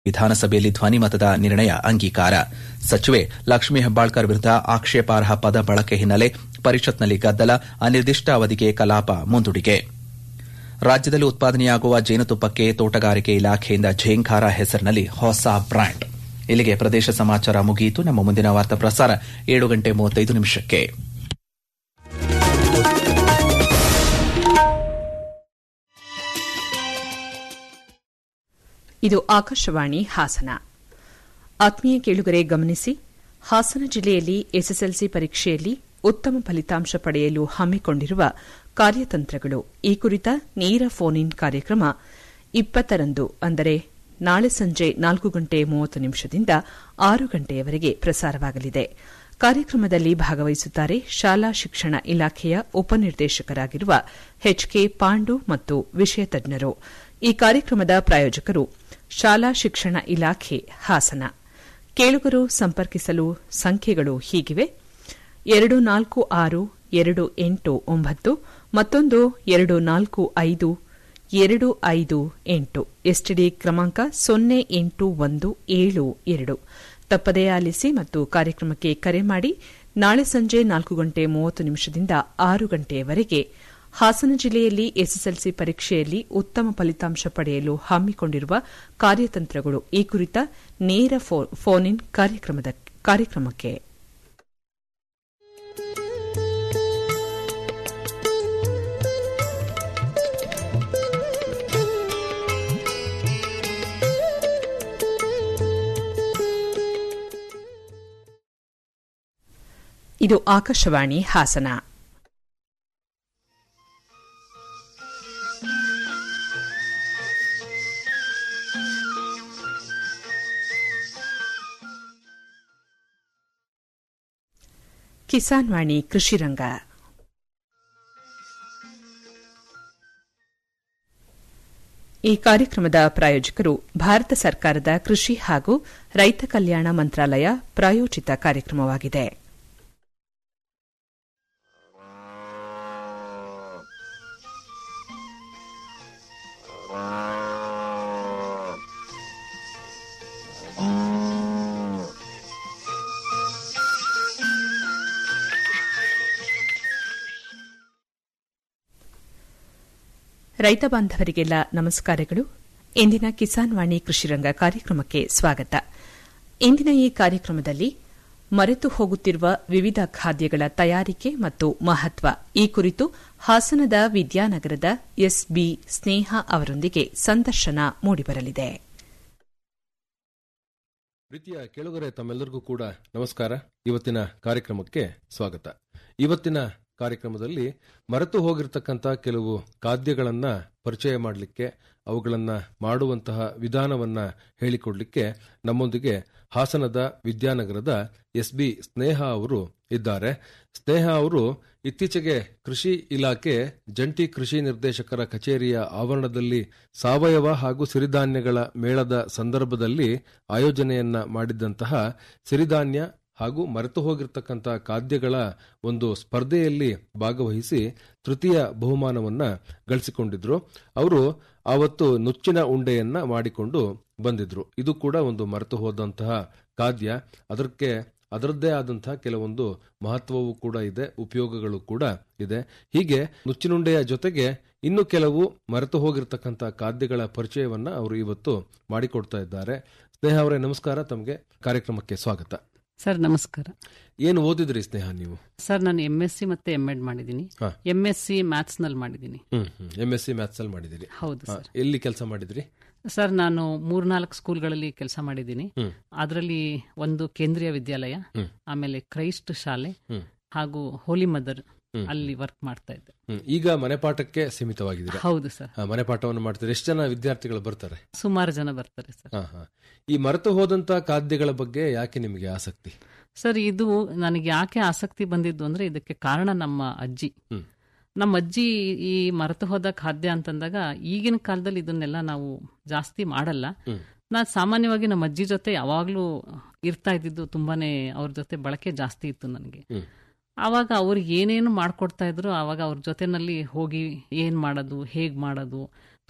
ವಿಧಾನಸಭೆಯಲ್ಲಿ ಧ್ವನಿಮತದ ನಿರ್ಣಯ ಅಂಗೀಕಾರ ಸಚಿವೆ ಲಕ್ಷ್ಮೀ ಹೆಬ್ಬಾಳ್ಕರ್ ವಿರುದ್ದ ಆಕ್ಷೇಪಾರ್ಹ ಪದ ಬಳಕೆ ಹಿನ್ನೆಲೆ ಪರಿಷತ್ನಲ್ಲಿ ಗದ್ದಲ ಅನಿರ್ದಿಷ್ಟ ಅವಧಿಗೆ ಕಲಾಪ ಮುಂದೂಡಿಕೆ ರಾಜ್ಯದಲ್ಲಿ ಉತ್ಪಾದನೆಯಾಗುವ ಜೇನುತುಪ್ಪಕ್ಕೆ ತೋಟಗಾರಿಕೆ ಇಲಾಖೆಯಿಂದ ಝೇಂಕಾರ ಹೆಸರಿನಲ್ಲಿ ಹೊಸ ಬ್ರ್ಯಾಂಡ್ ಇಲ್ಲಿಗೆ ಪ್ರದೇಶ ಸಮಾಚಾರ ಮುಗಿಯಿತು ನಮ್ಮ ಮುಂದಿನ ವಾರ್ತಾ ಪ್ರಸಾರ ಏಳು ಗಂಟೆ ಮೂವತ್ತೈದು ನಿಮಿಷಕ್ಕೆ ಇದು ಆಕಾಶವಾಣಿ ಹಾಸನ ಆತ್ಮೀಯ ಕೇಳುಗರೆ ಗಮನಿಸಿ ಹಾಸನ ಜಿಲ್ಲೆಯಲ್ಲಿ ಎಸ್ಎಸ್ಎಲ್ಸಿ ಪರೀಕ್ಷೆಯಲ್ಲಿ ಉತ್ತಮ ಫಲಿತಾಂಶ ಪಡೆಯಲು ಹಮ್ಮಿಕೊಂಡಿರುವ ಕಾರ್ಯತಂತ್ರಗಳು ಈ ಕುರಿತ ನೇರ ಫೋನ್ ಇನ್ ಕಾರ್ಯಕ್ರಮ ಇಪ್ಪತ್ತರಂದು ಅಂದರೆ ನಾಳೆ ಸಂಜೆ ನಾಲ್ಕು ಗಂಟೆ ಮೂವತ್ತು ನಿಮಿಷದಿಂದ ಆರು ಗಂಟೆಯವರೆಗೆ ಪ್ರಸಾರವಾಗಲಿದೆ ಕಾರ್ಯಕ್ರಮದಲ್ಲಿ ಭಾಗವಹಿಸುತ್ತಾರೆ ಶಾಲಾ ಶಿಕ್ಷಣ ಇಲಾಖೆಯ ಉಪನಿರ್ದೇಶಕರಾಗಿರುವ ಎಚ್ಕೆ ಪಾಂಡು ಮತ್ತು ವಿಷಯ ತಜ್ಞರು ಈ ಕಾರ್ಯಕ್ರಮದ ಪ್ರಾಯೋಜಕರು ಶಾಲಾ ಶಿಕ್ಷಣ ಇಲಾಖೆ ಹಾಸನ ಕೇಳುಗರು ಸಂಪರ್ಕಿಸಲು ಸಂಖ್ಯೆಗಳು ಹೀಗಿವೆ ಎರಡು ನಾಲ್ಕು ಆರು ಎರಡು ಎಂಟು ಒಂಬತ್ತು ಮತ್ತೊಂದು ಎರಡು ನಾಲ್ಕು ಐದು ಎರಡು ಐದು ಎಂಟು ಎಸ್ಟಿಡಿ ಕ್ರಮಾಂಕ ಸೊನ್ನೆ ಎಂಟು ಒಂದು ಏಳು ಎರಡು ತಪ್ಪದೇ ಆಲಿಸಿ ಮತ್ತು ಕಾರ್ಯಕ್ರಮಕ್ಕೆ ಕರೆ ಮಾಡಿ ನಾಳೆ ಸಂಜೆ ನಾಲ್ಕು ಗಂಟೆ ಮೂವತ್ತು ನಿಮಿಷದಿಂದ ಆರು ಗಂಟೆಯವರೆಗೆ ಹಾಸನ ಜಿಲ್ಲೆಯಲ್ಲಿ ಎಸ್ಎಸ್ಎಲ್ಸಿ ಪರೀಕ್ಷೆಯಲ್ಲಿ ಉತ್ತಮ ಫಲಿತಾಂಶ ಪಡೆಯಲು ಹಮ್ಮಿಕೊಂಡಿರುವ ಕಾರ್ಯತಂತ್ರಗಳು ಈ ಕುರಿತ ನೇರ ಫೋನ್ ಇನ್ ಕಾರ್ಯಕ್ರಮಕ್ಕೆ ಇದು ಆಕಾಶವಾಣಿ ಹಾಸನ ಕಿಸಾನ್ ವಾಣಿ ಕೃಷಿ ರಂಗ ಈ ಕಾರ್ಯಕ್ರಮದ ಪ್ರಾಯೋಜಕರು ಭಾರತ ಸರ್ಕಾರದ ಕೃಷಿ ಹಾಗೂ ರೈತ ಕಲ್ಯಾಣ ಮಂತ್ರಾಲಯ ಪ್ರಾಯೋಜಿತ ಕಾರ್ಯಕ್ರಮವಾಗಿದೆ ರೈತ ಬಾಂಧವರಿಗೆಲ್ಲ ನಮಸ್ಕಾರಗಳು ಇಂದಿನ ಕಿಸಾನ್ ವಾಣಿ ಕೃಷಿರಂಗ ಕಾರ್ಯಕ್ರಮಕ್ಕೆ ಸ್ವಾಗತ ಇಂದಿನ ಈ ಕಾರ್ಯಕ್ರಮದಲ್ಲಿ ಮರೆತು ಹೋಗುತ್ತಿರುವ ವಿವಿಧ ಖಾದ್ಯಗಳ ತಯಾರಿಕೆ ಮತ್ತು ಮಹತ್ವ ಈ ಕುರಿತು ಹಾಸನದ ವಿದ್ಯಾನಗರದ ಎಸ್ಬಿ ಸ್ನೇಹ ಅವರೊಂದಿಗೆ ಸಂದರ್ಶನ ಮೂಡಿಬರಲಿದೆ ಪ್ರೀತಿಯ ಕೆಳಗರೆ ತಮ್ಮೆಲ್ಲರಿಗೂ ಕೂಡ ನಮಸ್ಕಾರ ಇವತ್ತಿನ ಕಾರ್ಯಕ್ರಮಕ್ಕೆ ಸ್ವಾಗತ ಇವತ್ತಿನ ಕಾರ್ಯಕ್ರಮದಲ್ಲಿ ಮರೆತು ಹೋಗಿರತಕ್ಕಂಥ ಕೆಲವು ಖಾದ್ಯಗಳನ್ನ ಪರಿಚಯ ಮಾಡಲಿಕ್ಕೆ ಅವುಗಳನ್ನ ಮಾಡುವಂತಹ ವಿಧಾನವನ್ನ ಹೇಳಿಕೊಡ್ಲಿಕ್ಕೆ ನಮ್ಮೊಂದಿಗೆ ಹಾಸನದ ವಿದ್ಯಾನಗರದ ಎಸ್ ಬಿ ಸ್ನೇಹ ಅವರು ಇದ್ದಾರೆ ಸ್ನೇಹ ಅವರು ಇತ್ತೀಚೆಗೆ ಕೃಷಿ ಇಲಾಖೆ ಜಂಟಿ ಕೃಷಿ ನಿರ್ದೇಶಕರ ಕಚೇರಿಯ ಆವರಣದಲ್ಲಿ ಸಾವಯವ ಹಾಗೂ ಸಿರಿಧಾನ್ಯಗಳ ಮೇಳದ ಸಂದರ್ಭದಲ್ಲಿ ಆಯೋಜನೆಯನ್ನ ಮಾಡಿದ್ದಂತಹ ಸಿರಿಧಾನ್ಯ ಹಾಗೂ ಮರೆತು ಹೋಗಿರ್ತಕ್ಕಂಥ ಖಾದ್ಯಗಳ ಒಂದು ಸ್ಪರ್ಧೆಯಲ್ಲಿ ಭಾಗವಹಿಸಿ ತೃತೀಯ ಬಹುಮಾನವನ್ನ ಗಳಿಸಿಕೊಂಡಿದ್ರು ಅವರು ಆವತ್ತು ನುಚ್ಚಿನ ಉಂಡೆಯನ್ನ ಮಾಡಿಕೊಂಡು ಬಂದಿದ್ರು ಇದು ಕೂಡ ಒಂದು ಮರೆತು ಹೋದಂತಹ ಖಾದ್ಯ ಅದಕ್ಕೆ ಅದರದ್ದೇ ಆದಂತಹ ಕೆಲವೊಂದು ಮಹತ್ವವೂ ಕೂಡ ಇದೆ ಉಪಯೋಗಗಳು ಕೂಡ ಇದೆ ಹೀಗೆ ನುಚ್ಚಿನುಂಡೆಯ ಜೊತೆಗೆ ಇನ್ನು ಕೆಲವು ಮರೆತು ಹೋಗಿರ್ತಕ್ಕಂಥ ಖಾದ್ಯಗಳ ಪರಿಚಯವನ್ನ ಅವರು ಇವತ್ತು ಮಾಡಿಕೊಡ್ತಾ ಇದ್ದಾರೆ ಸ್ನೇಹ ಅವರೇ ನಮಸ್ಕಾರ ತಮಗೆ ಕಾರ್ಯಕ್ರಮಕ್ಕೆ ಸ್ವಾಗತ ಸರ್ ನಮಸ್ಕಾರ ಏನು ಓದಿದ್ರಿ ಸ್ನೇಹ ನೀವು ಸರ್ ನಾನು ಎಂ ಎಸ್ ಸಿ ಮತ್ತೆ ಎಂ ಎಡ್ ಮಾಡಿದ್ದೀನಿ ಹಾ. ಎಂ ಎಸ್ ಸಿ ಮ್ಯಾಥ್ಸ್ ನಲ್ಲಿ ಮಾಡಿದ್ದೀನಿ ಹ್ಮ್ ಎಂ ಎಸ್ ಸಿ ಮ್ಯಾಥ್ಸ್ ಅಲ್ಲಿ ಮಾಡಿದಿರಿ ಹೌದು ಹಾ, ಸರ್ ಎಲ್ಲಿ ಕೆಲಸ ಮಾಡಿದ್ರಿ ಸರ್ ನಾನು ಮೂರ್ನಾಲ್ಕು ಸ್ಕೂಲ್ಗಳಲ್ಲಿ ಕೆಲಸ ಮಾಡಿದ್ದೀನಿ ಹ್ಮ್. ಅದರಲ್ಲಿ ಒಂದು ಕೇಂದ್ರೀಯ ವಿದ್ಯಾಲಯ ಹ್ಮ್. ಆಮೇಲೆ ಕ್ರೈಸ್ಟ್ ಶಾಲೆ ಹ್ಮ್. ಹಾಗೂ ಹೋಲಿ ಮದರ್ ಹ್ಮ್. ಅಲ್ಲಿ ವರ್ಕ್ ಮಾಡ್ತಾ ಇದ್ದೆ ಹ್ಮ್. ಈಗ ಮನೆಪಾಠಕ್ಕೆ ಸೀಮಿತವಾಗಿದ್ದೀರಾ ಹೌದು ಸರ್ ಹಾ, ಮನೆಪಾಠವನ್ನು ಮಾಡ್ತೀರಿ ಎಷ್ಟು ಜನ ವಿದ್ಯಾರ್ಥಿಗಳು ಬರ್ತಾರೆ ಸುಮಾರು ಜನ ಬರ್ತಾರೆ ಸರ್ ಹಾ ಹಾ ಈ ಮರೆತು ಹೋದಂತ ಖಾದ್ಯಗಳ ಬಗ್ಗೆ ಯಾಕೆ ನಿಮಗೆ ಆಸಕ್ತಿ ಸರ್ ಇದು ನನಗೆ ಯಾಕೆ ಆಸಕ್ತಿ ಬಂದಿದ್ದು ಅಂದ್ರೆ ಇದಕ್ಕೆ ಕಾರಣ ನಮ್ಮ ಅಜ್ಜಿ ಹ್ಮ್. ನಮ್ಮ ಅಜ್ಜಿ ಈ ಮರೆತು ಹೋದ ಖಾದ್ಯ ಅಂತಂದಾಗ ಈಗಿನ ಕಾಲದಲ್ಲಿ ಇದನ್ನೆಲ್ಲ ನಾವು ಜಾಸ್ತಿ ಮಾಡಲ್ಲ ಹ್ಮ್. ನಾ ಸಾಮಾನ್ಯವಾಗಿ ನಮ್ಮ ಅಜ್ಜಿ ಜೊತೆ ಯಾವಾಗ್ಲೂ ಇರ್ತಾ ಇದ್ದಿದ್ದು ತುಂಬಾನೇ ಅವ್ರ ಜೊತೆ ಬಳಕೆ ಜಾಸ್ತಿ ಇತ್ತು ನನಗೆ ಹ್ಮ್. ಆವಾಗ ಅವ್ರಿಗೆ ಏನೇನು ಮಾಡ್ಕೊಡ್ತಾ ಇದ್ರು ಆವಾಗ ಅವ್ರ ಜೊತೆನಲ್ಲಿ ಹೋಗಿ ಏನ್ ಮಾಡೋದು ಹೇಗ್ ಮಾಡೋದು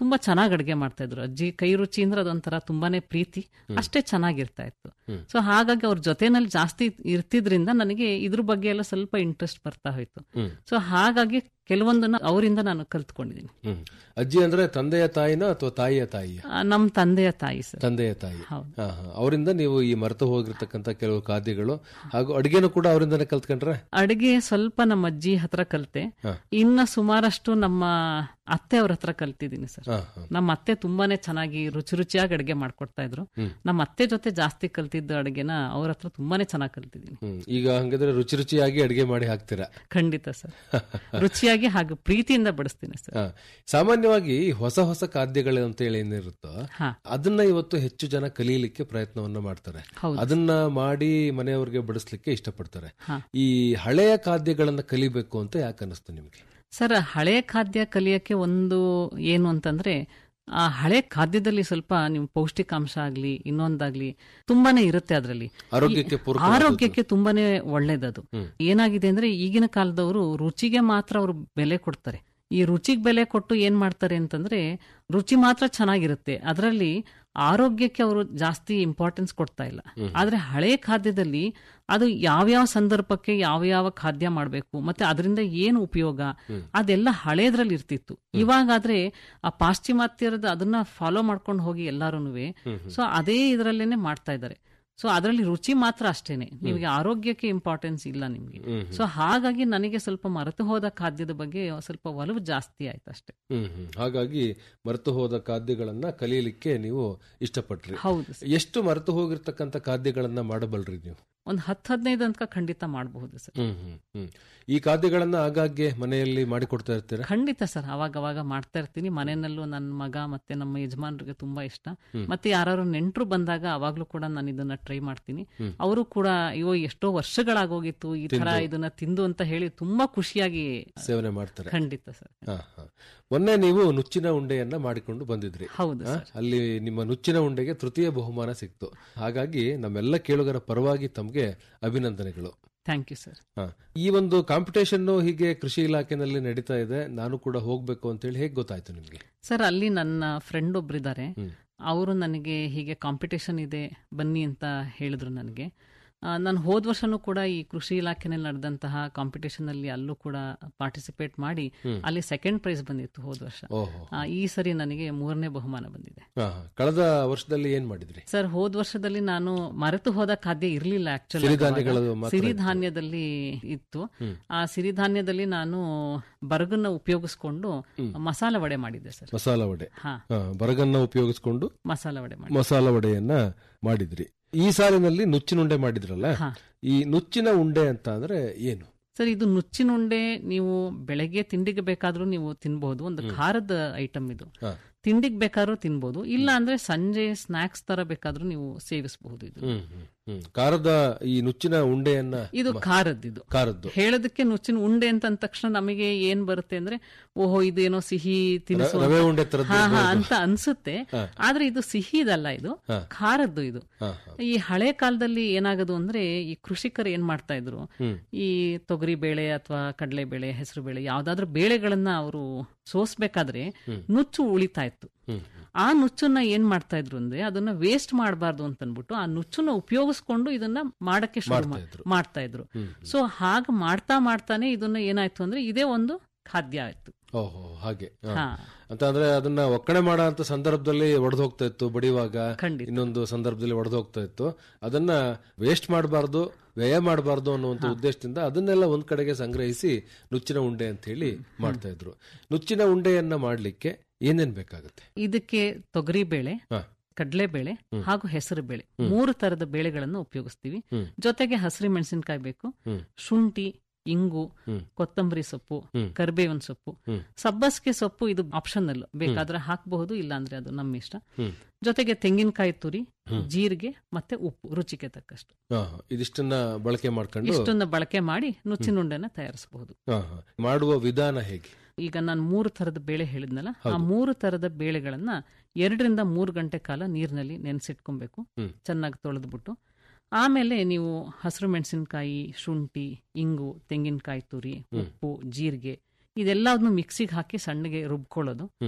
ತುಂಬಾ ಚೆನ್ನಾಗಿ ಅಡುಗೆ ಮಾಡ್ತಾ ಇದ್ರು ಅಜ್ಜಿ ಕೈ ರುಚಿ ಅಂದ್ರೆ ಅದೊಂಥರ ತುಂಬಾನೇ ಪ್ರೀತಿ ಅಷ್ಟೇ ಚೆನ್ನಾಗಿರ್ತಾ ಇತ್ತು ಸೊ ಹಾಗಾಗಿ ಅವ್ರ ಜೊತೆನಲ್ಲಿ ಜಾಸ್ತಿ ಇರ್ತಿದ್ರಿಂದ ನನಗೆ ಇದ್ರ ಬಗ್ಗೆ ಎಲ್ಲ ಸ್ವಲ್ಪ ಇಂಟ್ರೆಸ್ಟ್ ಬರ್ತಾ ಹೋಯ್ತು ಸೊ ಹಾಗಾಗಿ ಕೆಲವೊಂದನ್ನ ಅವರಿಂದ ನಾನು ಕಲ್ತ್ಕೊಂಡಿದ್ದೀನಿ ಹ್ಮ್ ಅಜ್ಜಿ ಅಂದ್ರೆ ತಂದೆಯ ತಾಯಿನ ಅಥವಾ ತಾಯಿಯ ತಾಯಿಯ ಆ, ನಮ್ ತಂದೆಯ ತಾಯಿ ಸರ್ ತಂದೆಯ ತಾಯಿ ಹೌದು. ಹಾ, ಹಾ. ಅವರಿಂದ ನೀವು ಈ ಮರೆತು ಹೋಗಿರ್ತಕ್ಕಂಥ ಕೆಲವು ಖಾದ್ಯಗಳು ಹಾಗೂ ಅಡಿಗೆನೂ ಕೂಡ ಅವರಿಂದನೇ ಕಲ್ತ್ಕೊಂಡ್ರೆ ಅಡಿಗೆ ಸ್ವಲ್ಪ ನಮ್ಮ ಅಜ್ಜಿ ಹತ್ರ ಕಲ್ತೆ ಹಾ. ಇನ್ನ ಸುಮಾರಷ್ಟು ನಮ್ಮ ಅತ್ತೆ ಅವ್ರ ಹತ್ರ ಕಲ್ತಿದ್ದೀನಿ ಸರ್ ಹಾ, ಹಾ. ನಮ್ಮ ಅತ್ತೆ ತುಂಬಾನೇ ಚೆನ್ನಾಗಿ ರುಚಿ ರುಚಿಯಾಗಿ ಅಡಿಗೆ ಮಾಡ್ಕೊಡ್ತಾ ಇದ್ರು ನಮ್ಮ ಅತ್ತೆ ಜೊತೆ ಜಾಸ್ತಿ ಕಲ್ತಿದ್ದ ಅಡಿಗೆನ ಅವ್ರ ಹತ್ರ ತುಂಬಾನೇ ಚೆನ್ನಾಗಿ ಕಲ್ತಿದ್ದೀನಿ ಹ್ಮ್ ಈಗ ಹಂಗಿದ್ರೆ ರುಚಿ ರುಚಿಯಾಗಿ ಅಡಿಗೆ ಮಾಡಿ ಹಾಕ್ತೀರಾ ಖಂಡಿತ ಸರ್ ರುಚಿಯಾಗಿ ಹಾಗೂ ಪ್ರೀತಿಯಿಂದ ಬಡಿಸ್ತೀನಿ ಸರ್ ಹಾ. ಸಾಮಾನ್ಯವಾಗಿ ಹೊಸ ಹೊಸ ಖಾದ್ಯಗಳು ಅಂತ ಹೇಳಿ ಏನಿರುತ್ತೋ ಹಾ ಅದನ್ನ ಇವತ್ತು ಹೆಚ್ಚು ಜನ ಕಲೀಲಿಕ್ಕೆ ಪ್ರಯತ್ನವನ್ನ ಮಾಡ್ತಾರೆ ಹೌದು. ಅದನ್ನ ಮಾಡಿ ಮನೆಯವರಿಗೆ ಬಡಿಸ್ಲಿಕ್ಕೆ ಇಷ್ಟಪಡ್ತಾರೆ ಹಾ. ಈ ಹಳೆಯ ಖಾದ್ಯಗಳನ್ನ ಕಲಿಬೇಕು ಅಂತ ಯಾಕೆ ಅನಿಸ್ತು ನಿಮ್ಗೆ ಸರ್ ಹಳೆ ಖಾದ್ಯ ಕಲಿಯಕ್ಕೆ ಒಂದು ಏನು ಅಂತಂದ್ರೆ ಆ ಹಳೆ ಖಾದ್ಯದಲ್ಲಿ ಸ್ವಲ್ಪ ನೀವು ಪೌಷ್ಟಿಕಾಂಶ ಆಗ್ಲಿ ಇನ್ನೊಂದಾಗ್ಲಿ ತುಂಬಾನೇ ಇರುತ್ತೆ ಅದರಲ್ಲಿ ಆರೋಗ್ಯಕ್ಕೆ ಪೂರಕ ಆರೋಗ್ಯಕ್ಕೆ ತುಂಬಾನೇ ಒಳ್ಳೇದದು ಏನಾಗಿದೆ ಅಂದ್ರೆ ಈಗಿನ ಕಾಲದವರು ರುಚಿಗೆ ಮಾತ್ರ ಅವರು ಬೆಲೆ ಕೊಡ್ತಾರೆ ಈ ರುಚಿಗೆ ಬೆಲೆ ಕೊಟ್ಟು ಏನ್ ಮಾಡ್ತಾರೆ ಅಂತಂದ್ರೆ ರುಚಿ ಮಾತ್ರ ಚೆನ್ನಾಗಿರುತ್ತೆ ಅದರಲ್ಲಿ ಆರೋಗ್ಯಕ್ಕೆ ಅವರು ಜಾಸ್ತಿ ಇಂಪಾರ್ಟೆನ್ಸ್ ಕೊಡ್ತಾ ಇಲ್ಲ ಆದ್ರೆ ಹಳೆ ಖಾದ್ಯದಲ್ಲಿ ಅದು ಯಾವ್ಯಾವ ಸಂದರ್ಭಕ್ಕೆ ಯಾವ ಯಾವ ಖಾದ್ಯ ಮಾಡಬೇಕು ಮತ್ತೆ ಅದರಿಂದ ಏನು ಉಪಯೋಗ ಅದೆಲ್ಲ ಹಳೇದ್ರಲ್ಲಿ ಇರ್ತಿತ್ತು ಇವಾಗಾದ್ರೆ ಆ ಪಾಶ್ಚಿಮಾತ್ಯರದ ಅದನ್ನ ಫಾಲೋ ಮಾಡ್ಕೊಂಡು ಹೋಗಿ ಎಲ್ಲಾರುನುವೆ ಸೊ ಅದೇ ಇದರಲ್ಲೇನೆ ಮಾಡ್ತಾ ಇದ್ದಾರೆ ಸೊ ಅದರಲ್ಲಿ ರುಚಿ ಮಾತ್ರ ಅಷ್ಟೇನೆ ನಿಮಗೆ ಆರೋಗ್ಯಕ್ಕೆ ಇಂಪಾರ್ಟೆನ್ಸ್ ಇಲ್ಲ ನಿಮ್ಗೆ ಸೊ ಹಾಗಾಗಿ ನನಗೆ ಸ್ವಲ್ಪ ಮರೆತು ಹೋದ ಖಾದ್ಯದ ಬಗ್ಗೆ ಸ್ವಲ್ಪ ಒಲವು ಜಾಸ್ತಿ ಆಯ್ತು ಅಷ್ಟೇ ಹ್ಮ್ ಹ್ಮ್ ಹಾಗಾಗಿ ಮರೆತು ಹೋದ ಖಾದ್ಯಗಳನ್ನ ಕಲೀಲಿಕ್ಕೆ ನೀವು ಇಷ್ಟಪಟ್ರಿ ಹೌದು ಸರ್ ಎಷ್ಟು ಮರೆತು ಹೋಗಿರ್ತಕ್ಕಂಥ ಖಾದ್ಯಗಳನ್ನ ಮಾಡಬಲ್ರಿ ನೀವು ಒಂದು ಹತ್ತು ಹದಿನೈದು ಅಂತ ಖಂಡಿತ ಮಾಡಬಹುದು ಸರ್ ಹ್ಮ್ ಹ್ಮ್ ಹ್ಮ್ ಈ ಖಾದ್ಯಗಳನ್ನ ಆಗಾಗ್ಗೆ ಮನೆಯಲ್ಲಿ ಮಾಡಿಕೊಡ್ತಾ ಇರ್ತೀರಾ ಖಂಡಿತ ಸರ್ ಅವಾಗ ಅವಾಗ ಮಾಡ್ತಾ ಇರ್ತೀನಿ ಮನೆಯಲ್ಲೂ ನನ್ನ ಮಗ ಮತ್ತೆ ನಮ್ಮ ಯಜಮಾನ್ರಿಗೆ ತುಂಬಾ ಇಷ್ಟ ಮತ್ತೆ ಯಾರು ನೆಂಟರು ಬಂದಾಗ ಅವಾಗ್ಲೂ ಕೂಡ ನಾನು ಇದನ್ನ ಟ್ರೈ ಮಾಡ್ತೀನಿ ಅವರು ಕೂಡ ಅಯ್ಯೋ ಎಷ್ಟೋ ವರ್ಷಗಳಾಗೋಗಿತ್ತು ಈ ತರ ಇದನ್ನ ತಿಂದು ಅಂತ ಹೇಳಿ ತುಂಬಾ ಖುಷಿಯಾಗಿ ಸೇವನೆ ಮಾಡ್ತಾರೆ ಖಂಡಿತ ಸರ್ ಹಾ, ಹಾ. ಮೊನ್ನೆ ನೀವು ನುಚ್ಚಿನ ಉಂಡೆಯನ್ನ ಮಾಡಿಕೊಂಡು ಬಂದಿದ್ರಿ ಹೌದು ಆ, ಅಲ್ಲಿ ನಿಮ್ಮ ನುಚ್ಚಿನ ಉಂಡೆಗೆ ತೃತೀಯ ಬಹುಮಾನ ಸಿಕ್ತು ಹಾಗಾಗಿ ನಮ್ಮೆಲ್ಲ ಕೇಳುಗರ ಪರವಾಗಿ ತಮಗೆ ಅಭಿನಂದನೆಗಳು ಥ್ಯಾಂಕ್ ಯು ಸರ್ ಹಾ. ಈ ಒಂದು ಕಾಂಪಿಟೇಷನ್ ಹೀಗೆ ಕೃಷಿ ಇಲಾಖೆನಲ್ಲಿ ನಡೀತಾ ಇದೆ ನಾನು ಕೂಡ ಹೋಗ್ಬೇಕು ಅಂತ ಹೇಳಿ ಹೇಗೆ ಗೊತ್ತಾಯ್ತು ನಿಮ್ಗೆ ಸರ್ ಅಲ್ಲಿ ನನ್ನ ಫ್ರೆಂಡ್ ಒಬ್ರಿದ್ದಾರೆ ಅವರು ನನಗೆ ಹೀಗೆ ಕಾಂಪಿಟೇಷನ್ ಇದೆ ಬನ್ನಿ ಅಂತ ಹೇಳಿದ್ರು ನನಗೆ ನಾನು ಹೋದ ವರ್ಷನೂ ಕೂಡ ಈ ಕೃಷಿ ಇಲಾಖೆನಲ್ಲಿ ನಡೆದಂತಹ ಕಾಂಪಿಟೇಷನ್ ಅಲ್ಲಿ ಅಲ್ಲೂ ಕೂಡ ಪಾರ್ಟಿಸಿಪೇಟ್ ಮಾಡಿ ಅಲ್ಲಿ ಸೆಕೆಂಡ್ ಪ್ರೈಸ್ ಬಂದಿತ್ತು ಹೋದ ವರ್ಷ ಓಹೋ ಆ, ಈ ಸರಿ ನನಗೆ ಮೂರನೇ ಬಹುಮಾನ ಬಂದಿದೆ ಹಾ, ಹಾ. ಕಳೆದ ವರ್ಷದಲ್ಲಿ ಏನ್ ಮಾಡಿದ್ರಿ ಸರ್ ಹೋದ ವರ್ಷದಲ್ಲಿ ನಾನು ಮರೆತು ಹೋದ ಖಾದ್ಯ ಇರಲಿಲ್ಲ ಆಕ್ಚುಲಿ ಸಿರಿಧಾನ್ಯಗಳು ಮಾತ್ರ ಸಿರಿಧಾನ್ಯದಲ್ಲಿ ಇತ್ತು ಆ ಸಿರಿಧಾನ್ಯದಲ್ಲಿ ನಾನು ಬರಗನ್ನ ಉಪಯೋಗಿಸ್ಕೊಂಡು ಮಸಾಲ ವಡೆ ಮಾಡಿದ್ದೆ ಸರ್ ಮಸಾಲ ವಡೆ ಹಾ ಹಾ, ಬರಗನ್ನ ಉಪಯೋಗಿಸ್ಕೊಂಡು ಮಸಾಲ ವಡೆ ಮಾಡಿ ಮಸಾಲ ವಡೆಯನ್ನ ಮಾಡಿದ್ರಿ ಈ ಸಾಲಿನಲ್ಲಿ ನುಚ್ಚಿನ ಉಂಡೆ ಮಾಡಿದ್ರಲ್ಲ ಹಾ. ಈ ನುಚ್ಚಿನ ಉಂಡೆ ಅಂತ ಅಂದ್ರೆ ಏನು ಸರ್ ಇದು ನುಚ್ಚಿನ ಉಂಡೆ ನೀವು ಬೆಳಗ್ಗೆ ತಿಂಡಿಗೆ ಬೇಕಾದ್ರೂ ನೀವು ತಿನ್ಬಹುದು ಒಂದು ಖಾರದ ಐಟಮ್ ಇದು ಹಾ. ತಿಂಡಿಗೆ ಬೇಕಾದ್ರೂ ತಿನ್ಬಹುದು ಇಲ್ಲ ಅಂದ್ರೆ ಸಂಜೆ ಸ್ನಾಕ್ಸ್ ತರ ಬೇಕಾದ್ರೂ ನೀವು ಸೇವಿಸಬಹುದು ಇದು ಹ್ಮ್ ಹ್ಮ್ ಹ್ಮ್ ಖಾರದ ಈ ನುಚ್ಚಿನ ಉಂಡೆಯನ್ನ ಇದು ಖಾರದ್ದು ಇದು ಖಾರದ್ದು ಹೇಳೋದಕ್ಕೆ ನುಚ್ಚಿನ ಉಂಡೆ ಅಂತ ಅಂದ ತಕ್ಷಣ ನಮಗೆ ಏನ್ ಬರುತ್ತೆ ಅಂದ್ರೆ ಓಹೋ ಇದೇನೋ ಸಿಹಿ ತಿನಿಸು ರವೆ ಅಂತ- ಉಂಡೆ ತರದ್ದು ಹಾ ಹಾ ಅಂತ ಅನ್ಸುತ್ತೆ ಆದ್ರೆ ಇದು ಸಿಹಿದಲ್ಲ ಇದು ಖಾರದ್ದು ಇದು ಹಾ, ಈ ಹಳೆ ಕಾಲದಲ್ಲಿ ಏನಾಗದು ಅಂದ್ರೆ ಈ ಕೃಷಿಕರು ಏನ್ ಮಾಡ್ತಾ ಇದ್ರು ಈ ತೊಗರಿ ಬೇಳೆ ಅಥವಾ ಕಡಲೆ ಬೇಳೆ ಹೆಸರು ಬೇಳೆ ಯಾವ್ದಾದ್ರು ಬೇಳೆಗಳನ್ನ ಅವರು ಸೋಸ್ಬೇಕಾದ್ರೆ ನುಚ್ಚು ಉಳಿತಾ ಇತ್ತು ಆ ನುಚ್ಚನ್ನ ಏನ್ ಮಾಡ್ತಾ ಇದ್ರು ಅಂದ್ರೆ ಅದನ್ನ ವೇಸ್ಟ್ ಮಾಡಬಾರ್ದು ಅಂತ ಅನ್ಬಿಟ್ಟು ಆ ನುಚ್ಚನ್ನ ಉಪಯೋಗಿಸ್ಕೊಂಡು ಇದನ್ನ ಮಾಡಕ್ಕೆ ಶುರು ಮಾ- ಮಾಡ್ತಾ ಇದ್ರು ಸೊ ಹಾಗ ಮಾಡ್ತಾ ಮಾಡ್ತಾನೆ ಇದನ್ನ ಏನಾಯ್ತು ಅಂದ್ರೆ ಇದೇ ಒಂದು ಖಾದ್ಯ ಆಯ್ತು ಓಹೋ ಹಾಗೆ ಹಾ. ಹಾ ಅಂತ ಅಂದ್ರೆ ಅದನ್ನ ಒಕ್ಕಣೆ ಮಾಡೋ ಅಂತ ಸಂದರ್ಭದಲ್ಲಿ ಒಡೆದು ಹೋಗ್ತಾ ಇತ್ತು ಬಡಿಯುವಾಗ ಖಂಡಿತ. ಇನ್ನೊಂದು ಸಂದರ್ಭದಲ್ಲಿ ಒಡೆದು ಹೋಗ್ತಾ ಇತ್ತು ಅದನ್ನ ವೇಸ್ಟ್ ಮಾಡಬಾರ್ದು ವ್ಯಯ ಮಾಡಬಾರ್ದು ಅನ್ನುವಂತ ಉದ್ದೇಶದಿಂದ ಅದನ್ನೆಲ್ಲ ಒಂದ್ ಕಡೆಗೆ ಸಂಗ್ರಹಿಸಿ ನುಚ್ಚಿನ ಉಂಡೆ ಅಂತ ಹೇಳಿ ಮಾಡ್ತಾ ಇದ್ರು ನುಚ್ಚಿನ ಉಂಡೆಯನ್ನ ಮಾಡ್ಲಿಕ್ಕೆ ಏನೇನ್ ಬೇಕಾಗುತ್ತೆ ಇದಕ್ಕೆ ತೊಗರಿ ಬೇಳೆ ಹಾ. ಕಡಲೆಬೇಳೆ ಹಾಗೂ ಹೆಸರು ಬೇಳೆ ಮೂರು ತರದ ಬೇಳೆಗಳನ್ನು ಉಪಯೋಗಿಸ್ತೀವಿ ಜೊತೆಗೆ ಹಸಿರು ಮೆಣಸಿನಕಾಯಿ ಬೇಕು ಶುಂಠಿ ಇಂಗು ಕೊತ್ತಂಬರಿ ಸೊಪ್ಪು ಕರಿಬೇವಿನ ಸೊಪ್ಪು ಸಬ್ಬಸ್ಗೆ ಸೊಪ್ಪು ಇದು ಆಪ್ಷನಲ್ ಬೇಕಾದ್ರೆ ಹಾಕಬಹುದು ಇಲ್ಲಾಂದ್ರೆ ಅದು ನಮ್ಮ ಇಷ್ಟ ಜೊತೆಗೆ ತೆಂಗಿನಕಾಯಿ ತುರಿ ಜೀರಿಗೆ ಮತ್ತೆ ಉಪ್ಪು ರುಚಿಗೆ ತಕ್ಕಷ್ಟು ಹಾ, ಇದಿಷ್ಟನ್ನ ಬಳಕೆ ಮಾಡ್ಕೊಂಡು ಇಷ್ಟನ್ನ ಬಳಕೆ ಮಾಡಿ ನುಚ್ಚಿನುಂಡೆನ ತಯಾರಿಸಬಹುದು ಹಾ, ಹಾ. ಮಾಡುವ ವಿಧಾನ ಹೇಗೆ ಈಗ ನಾನು ಮೂರು ತರದ ಬೇಳೆ ಹೇಳಿದ್ನಲ್ಲ ಆ ಮೂರು ತರದ ಬೇಳೆಗಳನ್ನ ಎರಡರಿಂದ ಮೂರು ಗಂಟೆ ಕಾಲ ನೀರಿನಲ್ಲಿ ನೆನೆಸಿಟ್ಕೊಬೇಕು ಚೆನ್ನಾಗಿ ತೊಳೆದ್ಬಿಟ್ಟು ಆಮೇಲೆ ನೀವು ಹಸಿರು ಮೆಣಸಿನಕಾಯಿ ಶುಂಠಿ ಇಂಗು ತೆಂಗಿನಕಾಯಿ ತುರಿ ಉಪ್ಪು ಜೀರಿಗೆ ಇದೆಲ್ಲದನ್ನು ಮಿಕ್ಸಿಗೆ ಹಾಕಿ ಸಣ್ಣಗೆ ರುಬ್ಕೊಳ್ಳೋದು